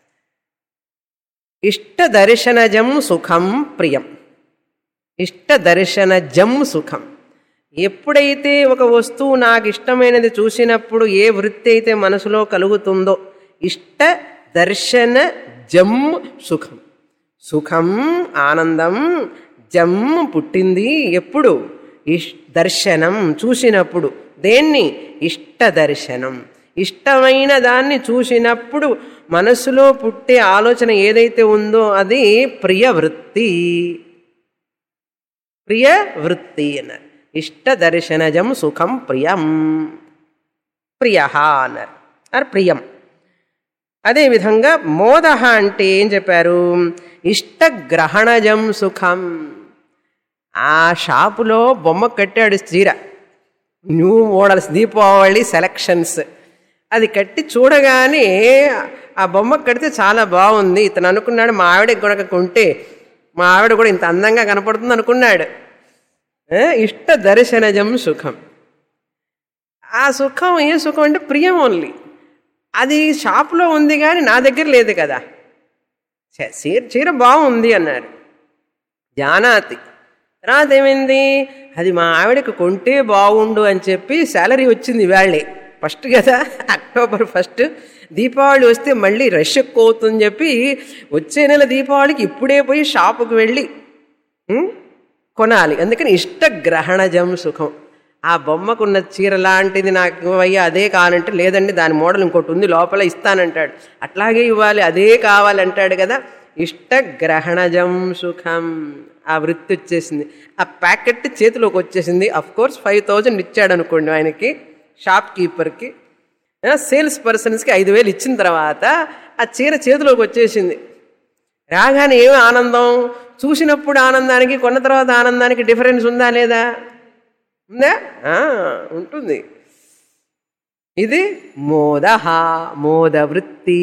ఇష్ట దర్శనజం సుఖం ప్రియం ఇష్ట దర్శనజం సుఖం ఎప్పుడైతే ఒక వస్తువు నాకు ఇష్టమైనది చూసినప్పుడు ఏ వృత్తి అయితే మనసులో కలుగుతుందో ఇష్ట దర్శన జం సుఖం సుఖం ఆనందం జం పుట్టింది ఎప్పుడు ఇష్ దర్శనం చూసినప్పుడు దేన్ని ఇష్ట దర్శనం ఇష్టమైన దాన్ని చూసినప్పుడు మనసులో పుట్టే ఆలోచన ఏదైతే ఉందో అది ప్రియ వృత్తి ప్రియ వృత్తి అన్నారు ఇష్ట దర్శనజం సుఖం ప్రియం ప్రియ అన్నారు అన్నారు ప్రియం అదేవిధంగా మోద అంటే ఏం చెప్పారు ఇష్టగ్రహణజం సుఖం ఆ షాపులో బొమ్మ కట్టాడు చీర న్యూ మోడల్స్ దీపావళి సెలక్షన్స్ అది కట్టి చూడగానే ఆ బొమ్మ కడితే చాలా బాగుంది ఇతను అనుకున్నాడు మా ఆవిడకి కూడా కొంటే మా ఆవిడ కూడా ఇంత అందంగా కనపడుతుంది అనుకున్నాడు ఏ? ఇష్ట దర్శనజం సుఖం ఆ సుఖం ఏ సుఖం అంటే ప్రియం ఓన్లీ అది షాపులో ఉంది కానీ నా దగ్గర లేదు కదా చ- చీర చీర బాగుంది అన్నాడు జానాతి తర్వాత ఏమైంది అది మా ఆవిడకి కొంటే బాగుండు అని చెప్పి శాలరీ వచ్చింది వేళ్ళే ఫస్ట్ కదా అక్టోబర్ ఫస్ట్ దీపావళి వస్తే మళ్ళీ రష్ ఎక్కువ అవుతుందని చెప్పి వచ్చే నెల దీపావళికి ఇప్పుడే పోయి షాపుకి వెళ్ళి ఉం, కొనాలి అందుకని ఇష్టగ్రహణజం సుఖం ఆ బొమ్మకున్న చీర లాంటిది నాకు ఇవ్వయ్యా అదే కావాలంటే లేదండి దాని మోడల్ ఇంకోటి ఉంది లోపల ఇస్తానంటాడు అట్లాగే ఇవ్వాలి అదే కావాలంటాడు కదా ఇష్టగ్రహణజం సుఖం ఆ వృత్తి వచ్చేసింది ఆ ప్యాకెట్ చేతిలోకి వచ్చేసింది అఫ్ కోర్స్ ఫైవ్ థౌజండ్ ఇచ్చాడు అనుకోండి ఆయనకి షాప్ కీపర్కి సేల్స్ పర్సన్స్కి ఐదు వేలు ఇచ్చిన తర్వాత ఆ చీర చేతిలోకి వచ్చేసింది రాగానే ఏమి ఆనందం చూసినప్పుడు ఆనందానికి కొన్న తర్వాత ఆనందానికి డిఫరెన్స్ ఉందా లేదా ఉందా ఆ, ఉంటుంది ఇది మోద మోద వృత్తి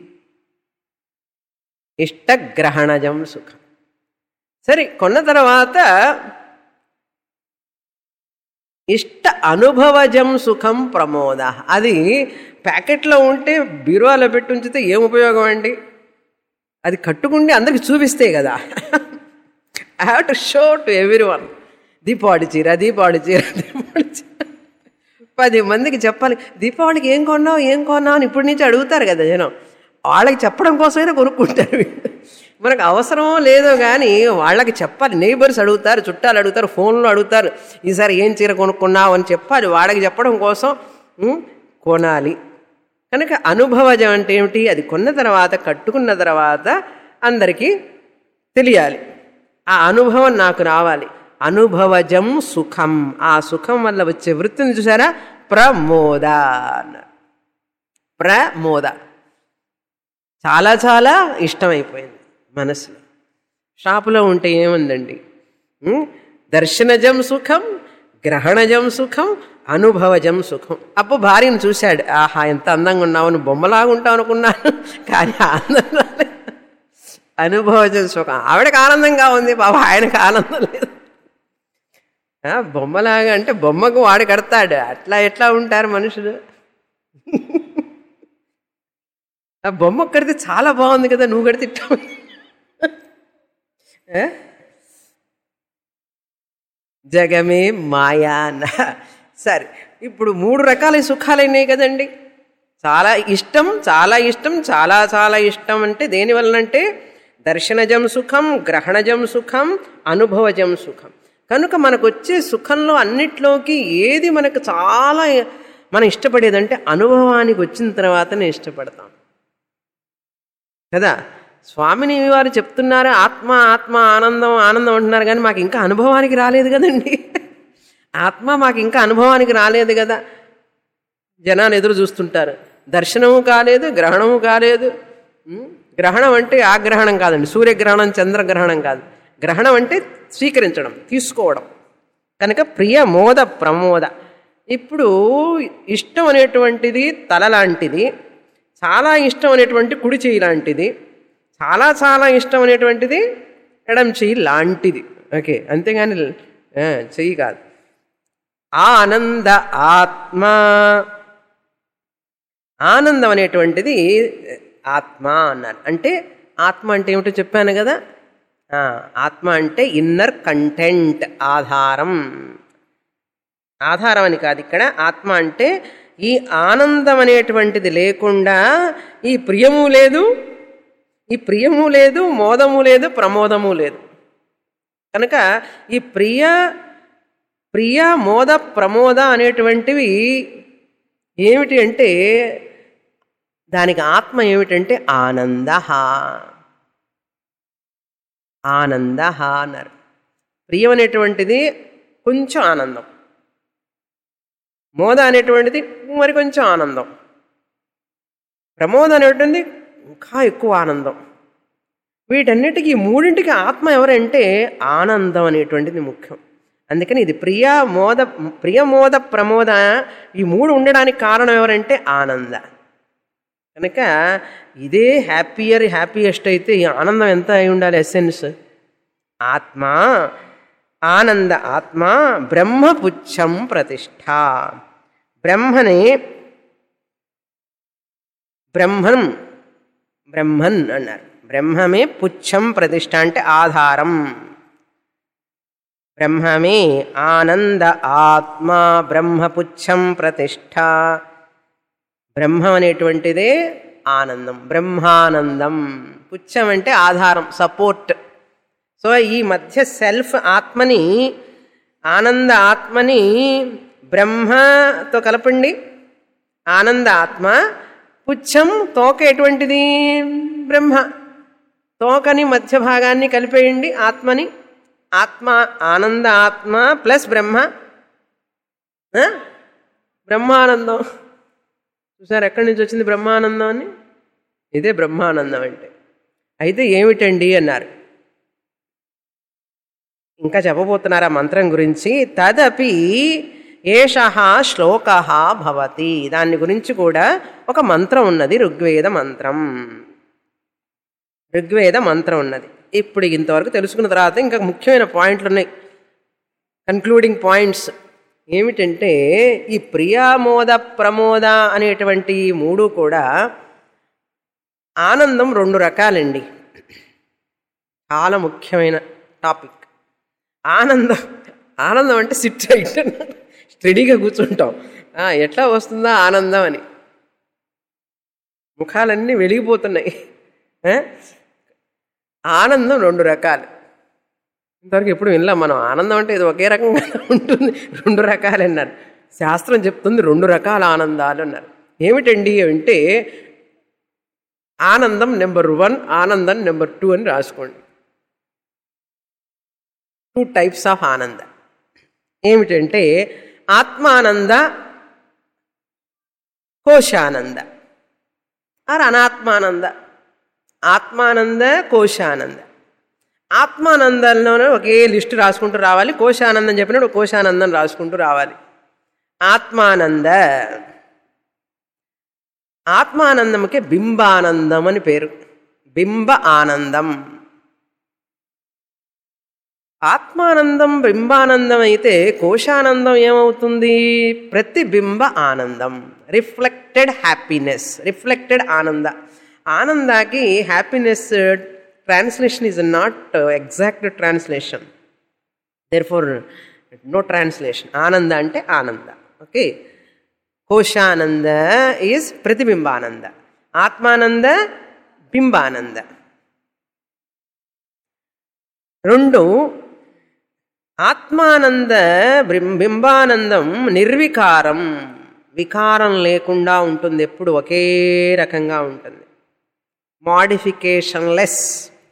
ఇష్టగ్రహణజం సుఖం సరే కొన్న తర్వాత ఇష్ట అనుభవజం సుఖం ప్రమోద అది ప్యాకెట్లో ఉంటే బీరువాలో పెట్టి ఉంచితే ఏం ఉపయోగం అండి అది కట్టుకుంటే అందరికి చూపిస్తే కదా I have to show to everyone Deepavali చీర దీపావళి చీర దీపావళి చీర పది మందికి చెప్పాలి దీపావళికి ఏం కొన్నావు ఏం కొన్నావు అని ఇప్పటి నుంచి అడుగుతారు కదా జనం వాళ్ళకి చెప్పడం కోసమైనా కొనుక్కుంటారు వీళ్ళు. మనకు అవసరమో లేదో కానీ వాళ్ళకి చెప్పాలి నైబర్స్ అడుగుతారు చుట్టాలు అడుగుతారు ఫోన్లో అడుగుతారు ఈసారి ఏం చీర కొనుక్కున్నావు అని చెప్పాలి వాళ్ళకి చెప్పడం కోసం ఉం, కొనాలి కనుక అనుభవజం అంటే ఏమిటి అది కొన్న తర్వాత కట్టుకున్న తర్వాత అందరికీ తెలియాలి ఆ అనుభవం నాకు రావాలి అనుభవజం సుఖం ఆ సుఖం వల్ల వచ్చే వృత్తిని చూసారా ప్రమోద అన్నారు ప్రమోద చాలా చాలా ఇష్టమైపోయింది మనసులో షాపులో ఉంటే ఏముందండి ఉం? దర్శనజం సుఖం గ్రహణజం సుఖం అనుభవజం సుఖం అప్పుడు భార్యను చూశాడు ఆహా ఎంత అందంగా ఉన్నావు నువ్వు బొమ్మలాగా ఉంటావు అనుకున్నాను కానీ ఆనందం రాలేదు. అనుభవజం సుఖం ఆవిడకి ఆనందంగా ఉంది బాబా ఆయనకు ఆనందం లేదు ఆ, బొమ్మలాగా అంటే బొమ్మకు వాడు కడతాడు అట్లా ఎట్లా ఉంటారు మనుషులు ఆ బొమ్మ కడితే చాలా బాగుంది కదా నువ్వు కడితే ఇట్లా ఉంది. ఆ? జగమే మాయా అన్న సరే ఇప్పుడు మూడు రకాల సుఖాలు అయినాయి కదండి చాలా ఇష్టం చాలా ఇష్టం చాలా చాలా ఇష్టం అంటే దేని వలనంటే దర్శనజం సుఖం గ్రహణజం సుఖం అనుభవజం సుఖం కనుక మనకు వచ్చే సుఖంలో అన్నిట్లోకి ఏది మనకు చాలా మనం ఇష్టపడేదంటే అనుభవానికి వచ్చిన తర్వాతనే ఇష్టపడతాం కదా స్వామిని వారు చెప్తున్నారు ఆత్మ ఆత్మ ఆనందం ఆనందం అంటున్నారు కానీ మాకు ఇంకా అనుభవానికి రాలేదు కదండి ఆత్మ మాకు ఇంకా అనుభవానికి రాలేదు కదా జనాలు ఎదురు చూస్తుంటారు దర్శనము కాలేదు గ్రహణము కాలేదు ఉం? గ్రహణం అంటే ఆగ్రహణం కాదండి సూర్యగ్రహణం చంద్రగ్రహణం కాదు గ్రహణం అంటే స్వీకరించడం తీసుకోవడం కనుక ప్రియ మోద ప్రమోద ఇప్పుడు ఇష్టం అనేటువంటిది తల లాంటిది చాలా ఇష్టం అనేటువంటి కుడి చెయ్యి లాంటిది చాలా చాలా ఇష్టం అనేటువంటిది ఎడం చెయ్యి లాంటిది ఓకే అంతేగాని ఆ, చెయ్యి కాదు ఆనంద ఆత్మ ఆనందం అనేటువంటిది ఆత్మ అన్నారు అంటే ఆత్మ అంటే ఏమిటో చెప్పాను కదా ఆ, ఆత్మ అంటే ఇన్నర్ కంటెంట్ ఆధారం ఆధారం అని కాదు ఇక్కడ ఆత్మ అంటే ఈ ఆనందం అనేటువంటిది లేకుండా ఈ ప్రియము లేదు ఈ ప్రియము లేదు మోదము లేదు ప్రమోదము లేదు కనుక ఈ ప్రియ ప్రియ మోద ప్రమోద అనేటువంటివి ఏమిటి అంటే దానికి ఆత్మ ఏమిటంటే ఆనంద ఆనంద అన్నారు ప్రియం అనేటువంటిది కొంచెం ఆనందం మోద అనేటువంటిది మరి కొంచెం ఆనందం ప్రమోదం అనేటువంటిది ఇంకా ఎక్కువ ఆనందం వీటన్నిటికీ ఈ మూడింటికి ఆత్మ ఎవరంటే ఆనందం అనేటువంటిది ముఖ్యం అందుకని ఇది ప్రియ మోద ప్రియమోద ప్రమోద ఈ మూడు ఉండడానికి కారణం ఎవరంటే ఆనంద కనుక ఇదే హ్యాపీయర్ హ్యాపీయెస్ట్ అయితే ఈ ఆనందం ఎంత అయి ఉండాలి ఎసెన్స్ ఆత్మ ఆనంద ఆత్మ బ్రహ్మపుచ్చం ప్రతిష్ట బ్రహ్మని బ్రహ్మం బ్రహ్మన్ అన్నారు బ్రహ్మమే పుచ్చం ప్రతిష్ట అంటే ఆధారం బ్రహ్మమే ఆనంద ఆత్మ బ్రహ్మపుచ్చం ప్రతిష్ట బ్రహ్మం అనేటువంటిదే ఆనందం బ్రహ్మానందం పుచ్చం అంటే ఆధారం సపోర్ట్ సో ఈ మధ్య సెల్ఫ్ ఆత్మని ఆనంద ఆత్మని బ్రహ్మతో కలపండి ఆనంద ఆత్మ పుచ్చం తోక ఎటువంటిది బ్రహ్మ తోకని మధ్య భాగాన్ని కలిపేయండి ఆత్మని ఆత్మ ఆనంద ఆత్మ ప్లస్ బ్రహ్మ ఆ? బ్రహ్మానందం చూసారు ఎక్కడి నుంచి వచ్చింది బ్రహ్మానందం అని ఇదే బ్రహ్మానందం అంటే అయితే ఏమిటండి అన్నారు ఇంకా చెప్పబోతున్నారు ఆ మంత్రం గురించి తదపి ఏష శ్లోక భవతి దాని గురించి కూడా ఒక మంత్రం ఉన్నది ఋగ్వేద మంత్రం ఋగ్వేద మంత్రం ఉన్నది ఇప్పుడు ఇంతవరకు తెలుసుకున్న తర్వాత ఇంకా ముఖ్యమైన పాయింట్లు ఉన్నాయి కన్క్లూడింగ్ పాయింట్స్ ఏమిటంటే ఈ ప్రియామోద ప్రమోద అనేటువంటి ఈ మూడు కూడా ఆనందం రెండు రకాలండి చాలా ముఖ్యమైన టాపిక్ ఆనందం ఆనందం అంటే సిట్ రైట్ స్టడీగా కూర్చుంటాం ఆ, ఎట్లా వస్తుందా ఆనందం అని ముఖాలన్నీ వెలిగిపోతున్నాయి ఆ? ఆనందం రెండు రకాలు ఇంతవరకు ఎప్పుడు వినలేం మనం ఆనందం అంటే ఇది ఒకే రకంగా ఉంటుంది రెండు రకాలు అన్నారు శాస్త్రం చెప్తుంది రెండు రకాల ఆనందాలు అన్నారు ఏమిటండి అంటే ఆనందం నెంబర్ వన్ ఆనందం నెంబర్ టూ అని రాసుకోండి టూ టైప్స్ ఆఫ్ ఆనంద ఏమిటంటే ఆత్మానంద కోశానంద ఆర్ అనాత్మానంద ఆత్మానంద కోశానంద ఆత్మానందంలోనే ఒకే లిస్టు రాసుకుంటూ రావాలి కోశానందం చెప్పినప్పుడు కోశానందం రాసుకుంటూ రావాలి ఆత్మానంద ఆత్మానందముకే బింబానందం అని పేరు బింబ ఆనందం ఆత్మానందం బింబానందం అయితే కోశానందం ఏమవుతుంది ప్రతిబింబ ఆనందం రిఫ్లెక్టెడ్ హ్యాపీనెస్ రిఫ్లెక్టెడ్ ఆనంద ఆనందాకి happiness translation is not exact translation therefore no translation ఆనంద అంటే ఆనంద ఓకే కోశానంద ఈజ్ ప్రతిబింబానంద ఆత్మానంద బింబానంద రెండు ఆత్మానంద బిం- బింబానందం నిర్వికారం వికారం లేకుండా ఉంటుంది ఎప్పుడు ఒకే రకంగా ఉంటుంది మాడిఫికేషన్ లెస్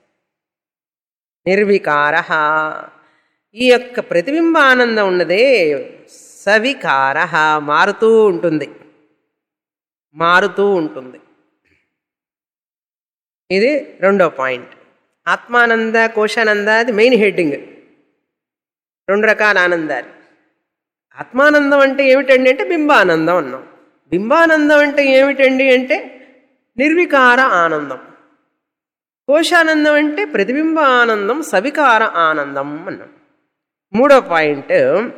నిర్వికార ఈ యొక్క ప్రతిబింబానందం ఉన్నదే సవికార మారుతూ ఉంటుంది మారుతూ ఉంటుంది ఇది రెండో పాయింట్ ఆత్మానంద కోశానంద అది మెయిన్ హెడ్డింగ్ రెండు రకాల ఆనందాలు ఆత్మానందం అంటే ఏమిటండి అంటే బింబానందం అన్నాం బింబానందం అంటే ఏమిటండి అంటే నిర్వికార ఆనందం కోశానందం అంటే ప్రతిబింబ ఆనందం సవికార ఆనందం అన్నాం మూడో పాయింట్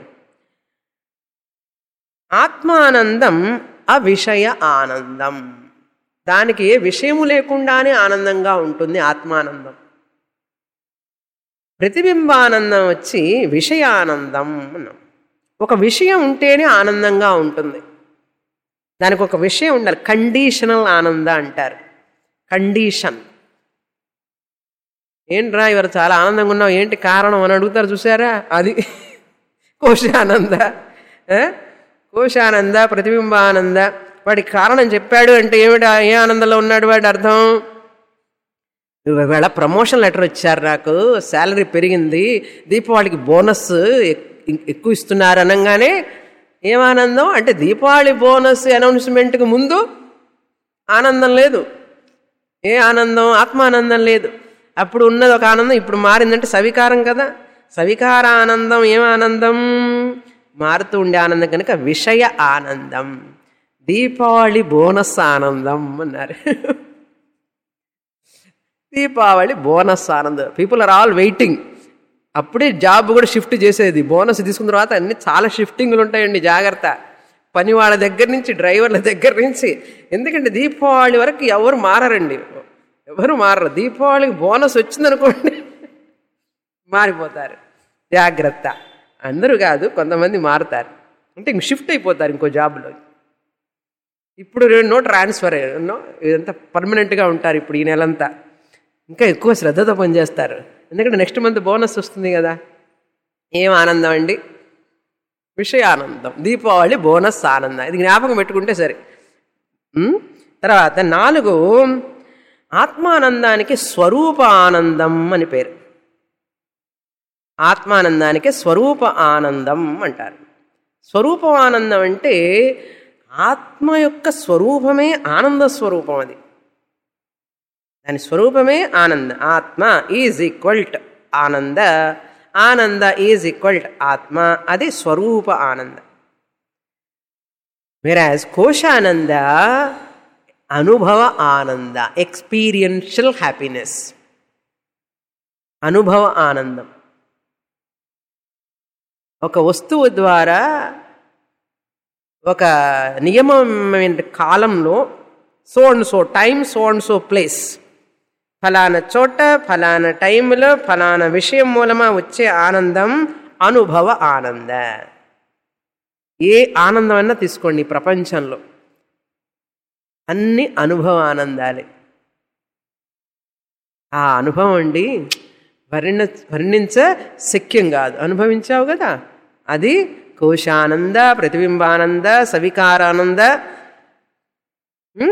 ఆత్మానందం అవిషయ ఆనందం దానికి ఏ విషయము లేకుండానే ఆనందంగా ఉంటుంది ఆత్మానందం ప్రతిబింబానందం వచ్చి విషయానందం అన్నాం ఒక విషయం ఉంటేనే ఆనందంగా ఉంటుంది దానికి ఒక విషయం ఉండాలి కండిషనల్ ఆనంద అంటారు కండిషన్ ఏంట్రా ఇవాళ చాలా ఆనందంగా ఉన్నావు ఏంటి కారణం అని అడుగుతారు చూసారా అది కోశానంద ఆ? కోశానంద ప్రతిబింబానంద వాడికి కారణం చెప్పాడు అంటే ఏమిటి ఏ ఆనందంలో ఉన్నాడు వాడి అర్థం ఇవాళ ప్రమోషన్ లెటర్ వచ్చారు నాకు శాలరీ పెరిగింది దీపావళికి బోనస్ ఎక్- ఎక్కువ ఇస్తున్నారు అనగానే ఏమానందం అంటే దీపావళి బోనస్ అనౌన్స్మెంట్కి ముందు ఆనందం లేదు ఏ ఆనందం ఆత్మానందం లేదు అప్పుడు ఉన్నది ఒక ఆనందం ఇప్పుడు మారిందంటే సవికారం కదా సవికార ఆనందం ఏం ఆనందం మారుతూ ఉండే ఆనందం కనుక విషయ ఆనందం దీపావళి బోనస్ ఆనందం అన్నారు దీపావళి బోనస్ ఆనందం పీపుల్ ఆర్ ఆల్ వెయిటింగ్ అప్పుడే జాబ్ కూడా షిఫ్ట్ చేసేది బోనస్ తీసుకున్న తర్వాత అన్ని చాలా షిఫ్టింగ్లు ఉంటాయండి జాగ్రత్త పని వాళ్ళ దగ్గర నుంచి డ్రైవర్ల దగ్గర నుంచి ఎందుకంటే దీపావళి వరకు ఎవరు మారరండి ఎవరు మారరు దీపావళికి బోనస్ వచ్చిందనుకోండి మారిపోతారు జాగ్రత్త అందరూ కాదు కొంతమంది మారుతారు అంటే ఇంక షిఫ్ట్ అయిపోతారు ఇంకో జాబ్లో ఇప్పుడు నో ట్రాన్స్ఫర్ నో ఇదంతా పర్మనెంట్గా ఉంటారు ఇప్పుడు ఈ నెలంతా ఇంకా ఎక్కువ శ్రద్ధతో పనిచేస్తారు ఎందుకంటే నెక్స్ట్ మంత్ బోనస్ వస్తుంది కదా ఏం ఆనందం అండి విషయ ఆనందం దీపావళి బోనస్ ఆనందం ఇది జ్ఞాపకం పెట్టుకుంటే సరే ఉమ్? తర్వాత నాలుగు ఆత్మానందానికి స్వరూప ఆనందం అని పేరు ఆత్మానందానికి స్వరూప ఆనందం అంటారు స్వరూప ఆనందం అంటే ఆత్మ యొక్క స్వరూపమే ఆనంద స్వరూపం అది దాని స్వరూపమే ఆనంద ఆత్మ ఈజ్ ఈక్వల్ టు ఆనంద ఆనంద ఈజ్ ఈక్వల్ టు ఆత్మ అది స్వరూప ఆనంద వెరాజ్ కోశానంద అనుభవ ఆనంద ఎక్స్పీరియన్షియల్ హ్యాపీనెస్ అనుభవ ఆనందం ఒక వస్తువు ద్వారా ఒక నియమమైన కాలంలో so and so time so and so place ఫలానా చోట ఫలానా టైంలో ఫలానా విషయం మూలమా వచ్చే ఆనందం అనుభవ ఆనంద ఏ ఆనందం అన్నా తీసుకోండి ఈ ప్రపంచంలో అన్ని అనుభవ ఆనందాలే ఆ అనుభవం అండి వర్ణ వర్ణించ శక్యం కాదు అనుభవించావు కదా అది కోశానంద ప్రతిబింబానంద సవికారానంద ఉం?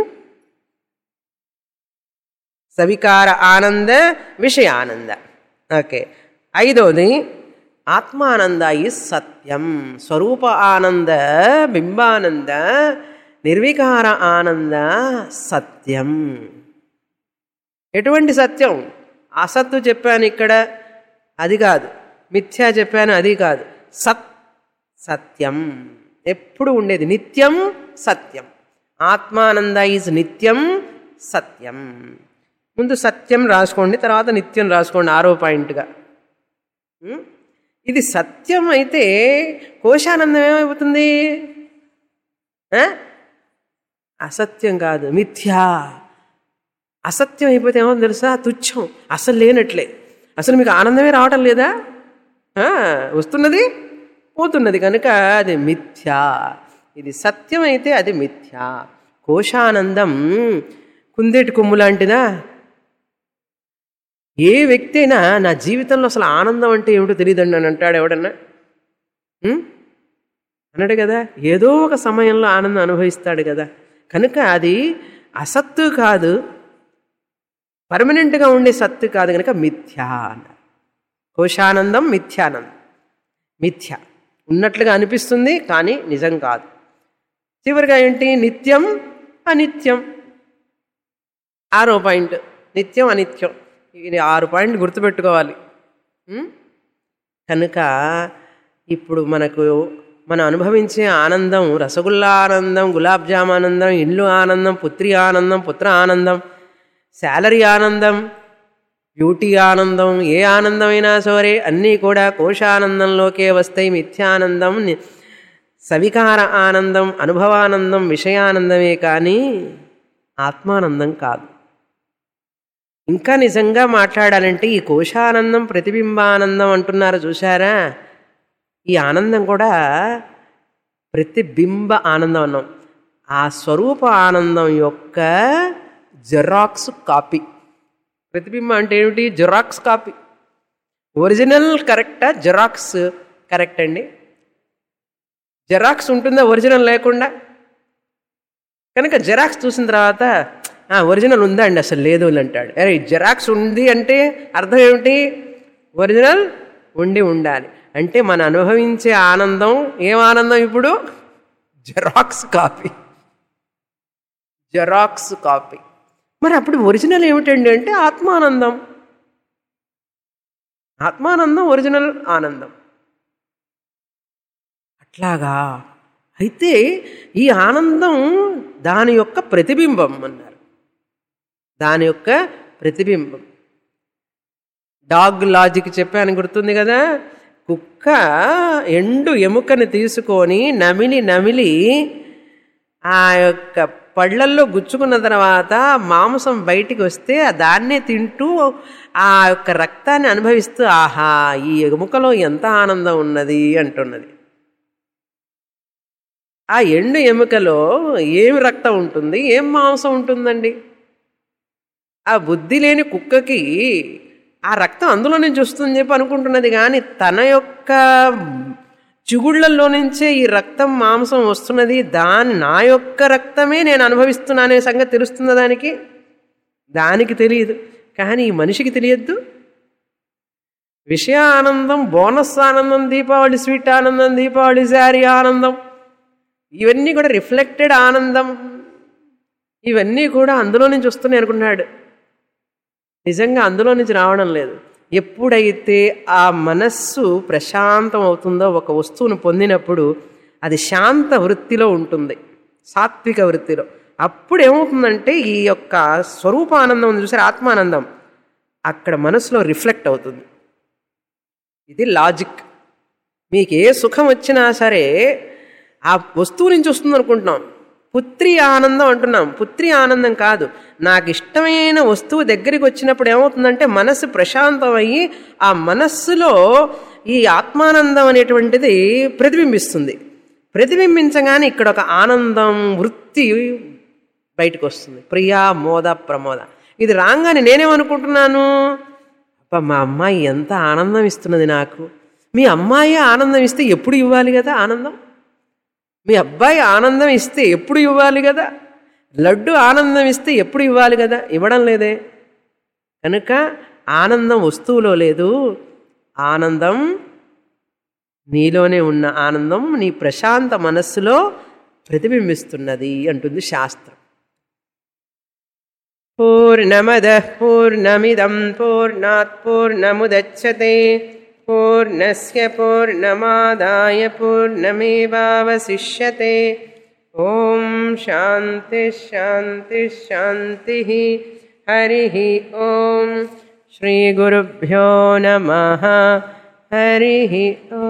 సవికార ఆనంద విషయానంద ఓకే ఐదోది ఆత్మానంద ఈ సత్యం స్వరూప ఆనంద బింబానంద నిర్వికార ఆనంద సత్యం ఎటువంటి సత్యం అసత్తు చెప్పాను ఇక్కడ అది కాదు మిథ్యా చెప్పాను అది కాదు సత్ సత్యం ఎప్పుడు ఉండేది నిత్యం సత్యం ఆత్మానంద ఈజ్ నిత్యం సత్యం ముందు సత్యం రాసుకోండి తర్వాత నిత్యం రాసుకోండి ఆరో పాయింట్గా ఉం? ఇది సత్యం అయితే కోశానందం ఏమైపోతుంది ఆ? అసత్యం కాదు మిథ్యా అసత్యం అయిపోతే ఏమో తెలుసా తుచ్చం అసలు లేనట్లే అసలు మీకు ఆనందమే రావటం లేదా ఆ, వస్తున్నది పోతున్నది కనుక అది మిథ్యా ఇది సత్యం అయితే అది మిథ్యా కోశానందం కుందేటి కొమ్ము లాంటిదా ఏ వ్యక్తి అయినా నా జీవితంలో అసలు ఆనందం అంటే ఏమిటో తెలియదండి అని అంటాడు ఎవడన్నా ఉం? అన్నాడు కదా ఏదో ఒక సమయంలో ఆనందం అనుభవిస్తాడు కదా కనుక అది అసత్తు కాదు పర్మనెంట్గా ఉండే సత్తు కాదు కనుక మిథ్యా అన్నారు కోశానందం మిథ్యానందం మిథ్య ఉన్నట్లుగా అనిపిస్తుంది కానీ నిజం కాదు చివరిగా ఏంటి నిత్యం అనిత్యం ఆరో పాయింట్ నిత్యం అనిత్యం ఇది ఆరు పాయింట్ గుర్తుపెట్టుకోవాలి ఉం? కనుక ఇప్పుడు మనకు మనం అనుభవించే ఆనందం రసగుల్లా ఆనందం గులాబ్ జామ్ ఆనందం ఇల్లు ఆనందం పుత్రి ఆనందం పుత్ర ఆనందం శాలరీ ఆనందం బ్యూటీ ఆనందం ఏ ఆనందమైనా సరే అన్నీ కూడా కోశానందంలోకే వస్తాయి మిథ్యానందం ని- సవికార ఆనందం అనుభవానందం విషయానందమే కానీ ఆత్మానందం కాదు ఇంకా నిజంగా మాట్లాడాలంటే ఈ కోశానందం ప్రతిబింబానందం అంటున్నారు చూసారా ఈ ఆనందం కూడా ప్రతిబింబ ఆనందం అన్నాం ఆ స్వరూప ఆనందం యొక్క జెరాక్స్ కాపీ ప్రతిబింబ అంటే ఏమిటి జెరాక్స్ కాపీ ఒరిజినల్ కరెక్టా జెరాక్స్ కరెక్ట్ అండి జెరాక్స్ ఉంటుందా ఒరిజినల్ లేకుండా కనుక జెరాక్స్ చూసిన తర్వాత "ఆ, ఒరిజినల్ ఉందా అండి అసలు లేదు అని అంటాడు అరే జెరాక్స్ ఉంది అంటే అర్థం ఏమిటి ఒరిజినల్ ఉండి ఉండాలి అంటే మనం అనుభవించే ఆనందం ఏం ఆనందం ఇప్పుడు జెరాక్స్ కాపీ జెరాక్స్ కాపీ మరి అప్పుడు ఒరిజినల్ ఏమిటండి అంటే ఆత్మానందం ఆత్మానందం ఒరిజినల్ ఆనందం అట్లాగా అయితే ఈ ఆనందం దాని యొక్క ప్రతిబింబం అన్నారు దాని యొక్క ప్రతిబింబం డాగ్ లాజిక్ చెప్పాను గుర్తుంది కదా కుక్క ఎండు ఎముకని తీసుకొని నమిలి నమిలి ఆ యొక్క పళ్ళల్లో గుచ్చుకున్న తర్వాత మాంసం బయటికి వస్తే దాన్నే తింటూ ఆ యొక్క రక్తాన్ని అనుభవిస్తూ ఆహా ఈ ఎముకలో ఎంత ఆనందం ఉన్నది అంటున్నది ఆ ఎండు ఎముకలో ఏం రక్తం ఉంటుంది ఏం మాంసం ఉంటుందండి ఆ బుద్ధి లేని కుక్కకి ఆ రక్తం అందులో నుంచి వస్తుందని చెప్పి అనుకుంటున్నది కానీ తన యొక్క చిగుళ్ళల్లో నుంచే ఈ రక్తం మాంసం వస్తున్నది దాని నా యొక్క రక్తమే నేను అనుభవిస్తున్నానే సంగతి తెలుస్తుందా దానికి దానికి తెలియదు కానీ ఈ మనిషికి తెలియద్దు విషయ ఆనందం బోనస్ ఆనందం దీపావళి స్వీట్ ఆనందం దీపావళి శారీ ఆనందం ఇవన్నీ కూడా రిఫ్లెక్టెడ్ ఆనందం ఇవన్నీ కూడా అందులో నుంచి వస్తున్నాయి అనుకున్నాడు నిజంగా అందులో నుంచి రావడం లేదు ఎప్పుడైతే ఆ మనస్సు ప్రశాంతం అవుతుందో ఒక వస్తువును పొందినప్పుడు అది శాంత వృత్తిలో ఉంటుంది సాత్విక వృత్తిలో అప్పుడు ఏమవుతుందంటే ఈ యొక్క స్వరూపానందం ఉంది చూసారు ఆత్మానందం అక్కడ మనసులో రిఫ్లెక్ట్ అవుతుంది ఇది లాజిక్ మీకు ఏ సుఖం వచ్చినా సరే ఆ వస్తువు నుంచి వస్తుంది అనుకుంటున్నాం పుత్రి ఆనందం అంటున్నాం పుత్రి ఆనందం కాదు నాకు ఇష్టమైన వస్తువు దగ్గరికి వచ్చినప్పుడు ఏమవుతుందంటే మనస్సు ప్రశాంతం అయ్యి ఆ మనస్సులో ఈ ఆత్మానందం అనేటువంటిది ప్రతిబింబిస్తుంది ప్రతిబింబించగానే ఇక్కడ ఒక ఆనందం వృత్తి బయటకు వస్తుంది ప్రియా మోద ప్రమోద ఇది రాగానే నేనేమనుకుంటున్నాను అబ్బా మా అమ్మాయి ఎంత ఆనందం ఇస్తున్నది నాకు మీ అమ్మాయి ఆనందం ఇస్తే ఎప్పుడు ఇవ్వాలి కదా ఆనందం మీ అబ్బాయి ఆనందం ఇస్తే ఎప్పుడు ఇవ్వాలి కదా లడ్డు ఆనందం ఇస్తే ఎప్పుడు ఇవ్వాలి కదా ఇవ్వడం లేదే కనుక ఆనందం వస్తువులో లేదు ఆనందం నీలోనే ఉన్న ఆనందం నీ ప్రశాంత మనస్సులో ప్రతిబింబిస్తున్నది అంటుంది శాస్త్రం పూర్ణమద పూర్ణమిదం పూర్ణాత్ పూర్ణముదచ్చతే పూర్ణస్య పూర్ణమాదాయ పూర్ణమేవావశిష్యతే ఓం శాంతి శాంతి శాంతి హరి ఓం శ్రీ గురుభ్యో నమ హరి ఓం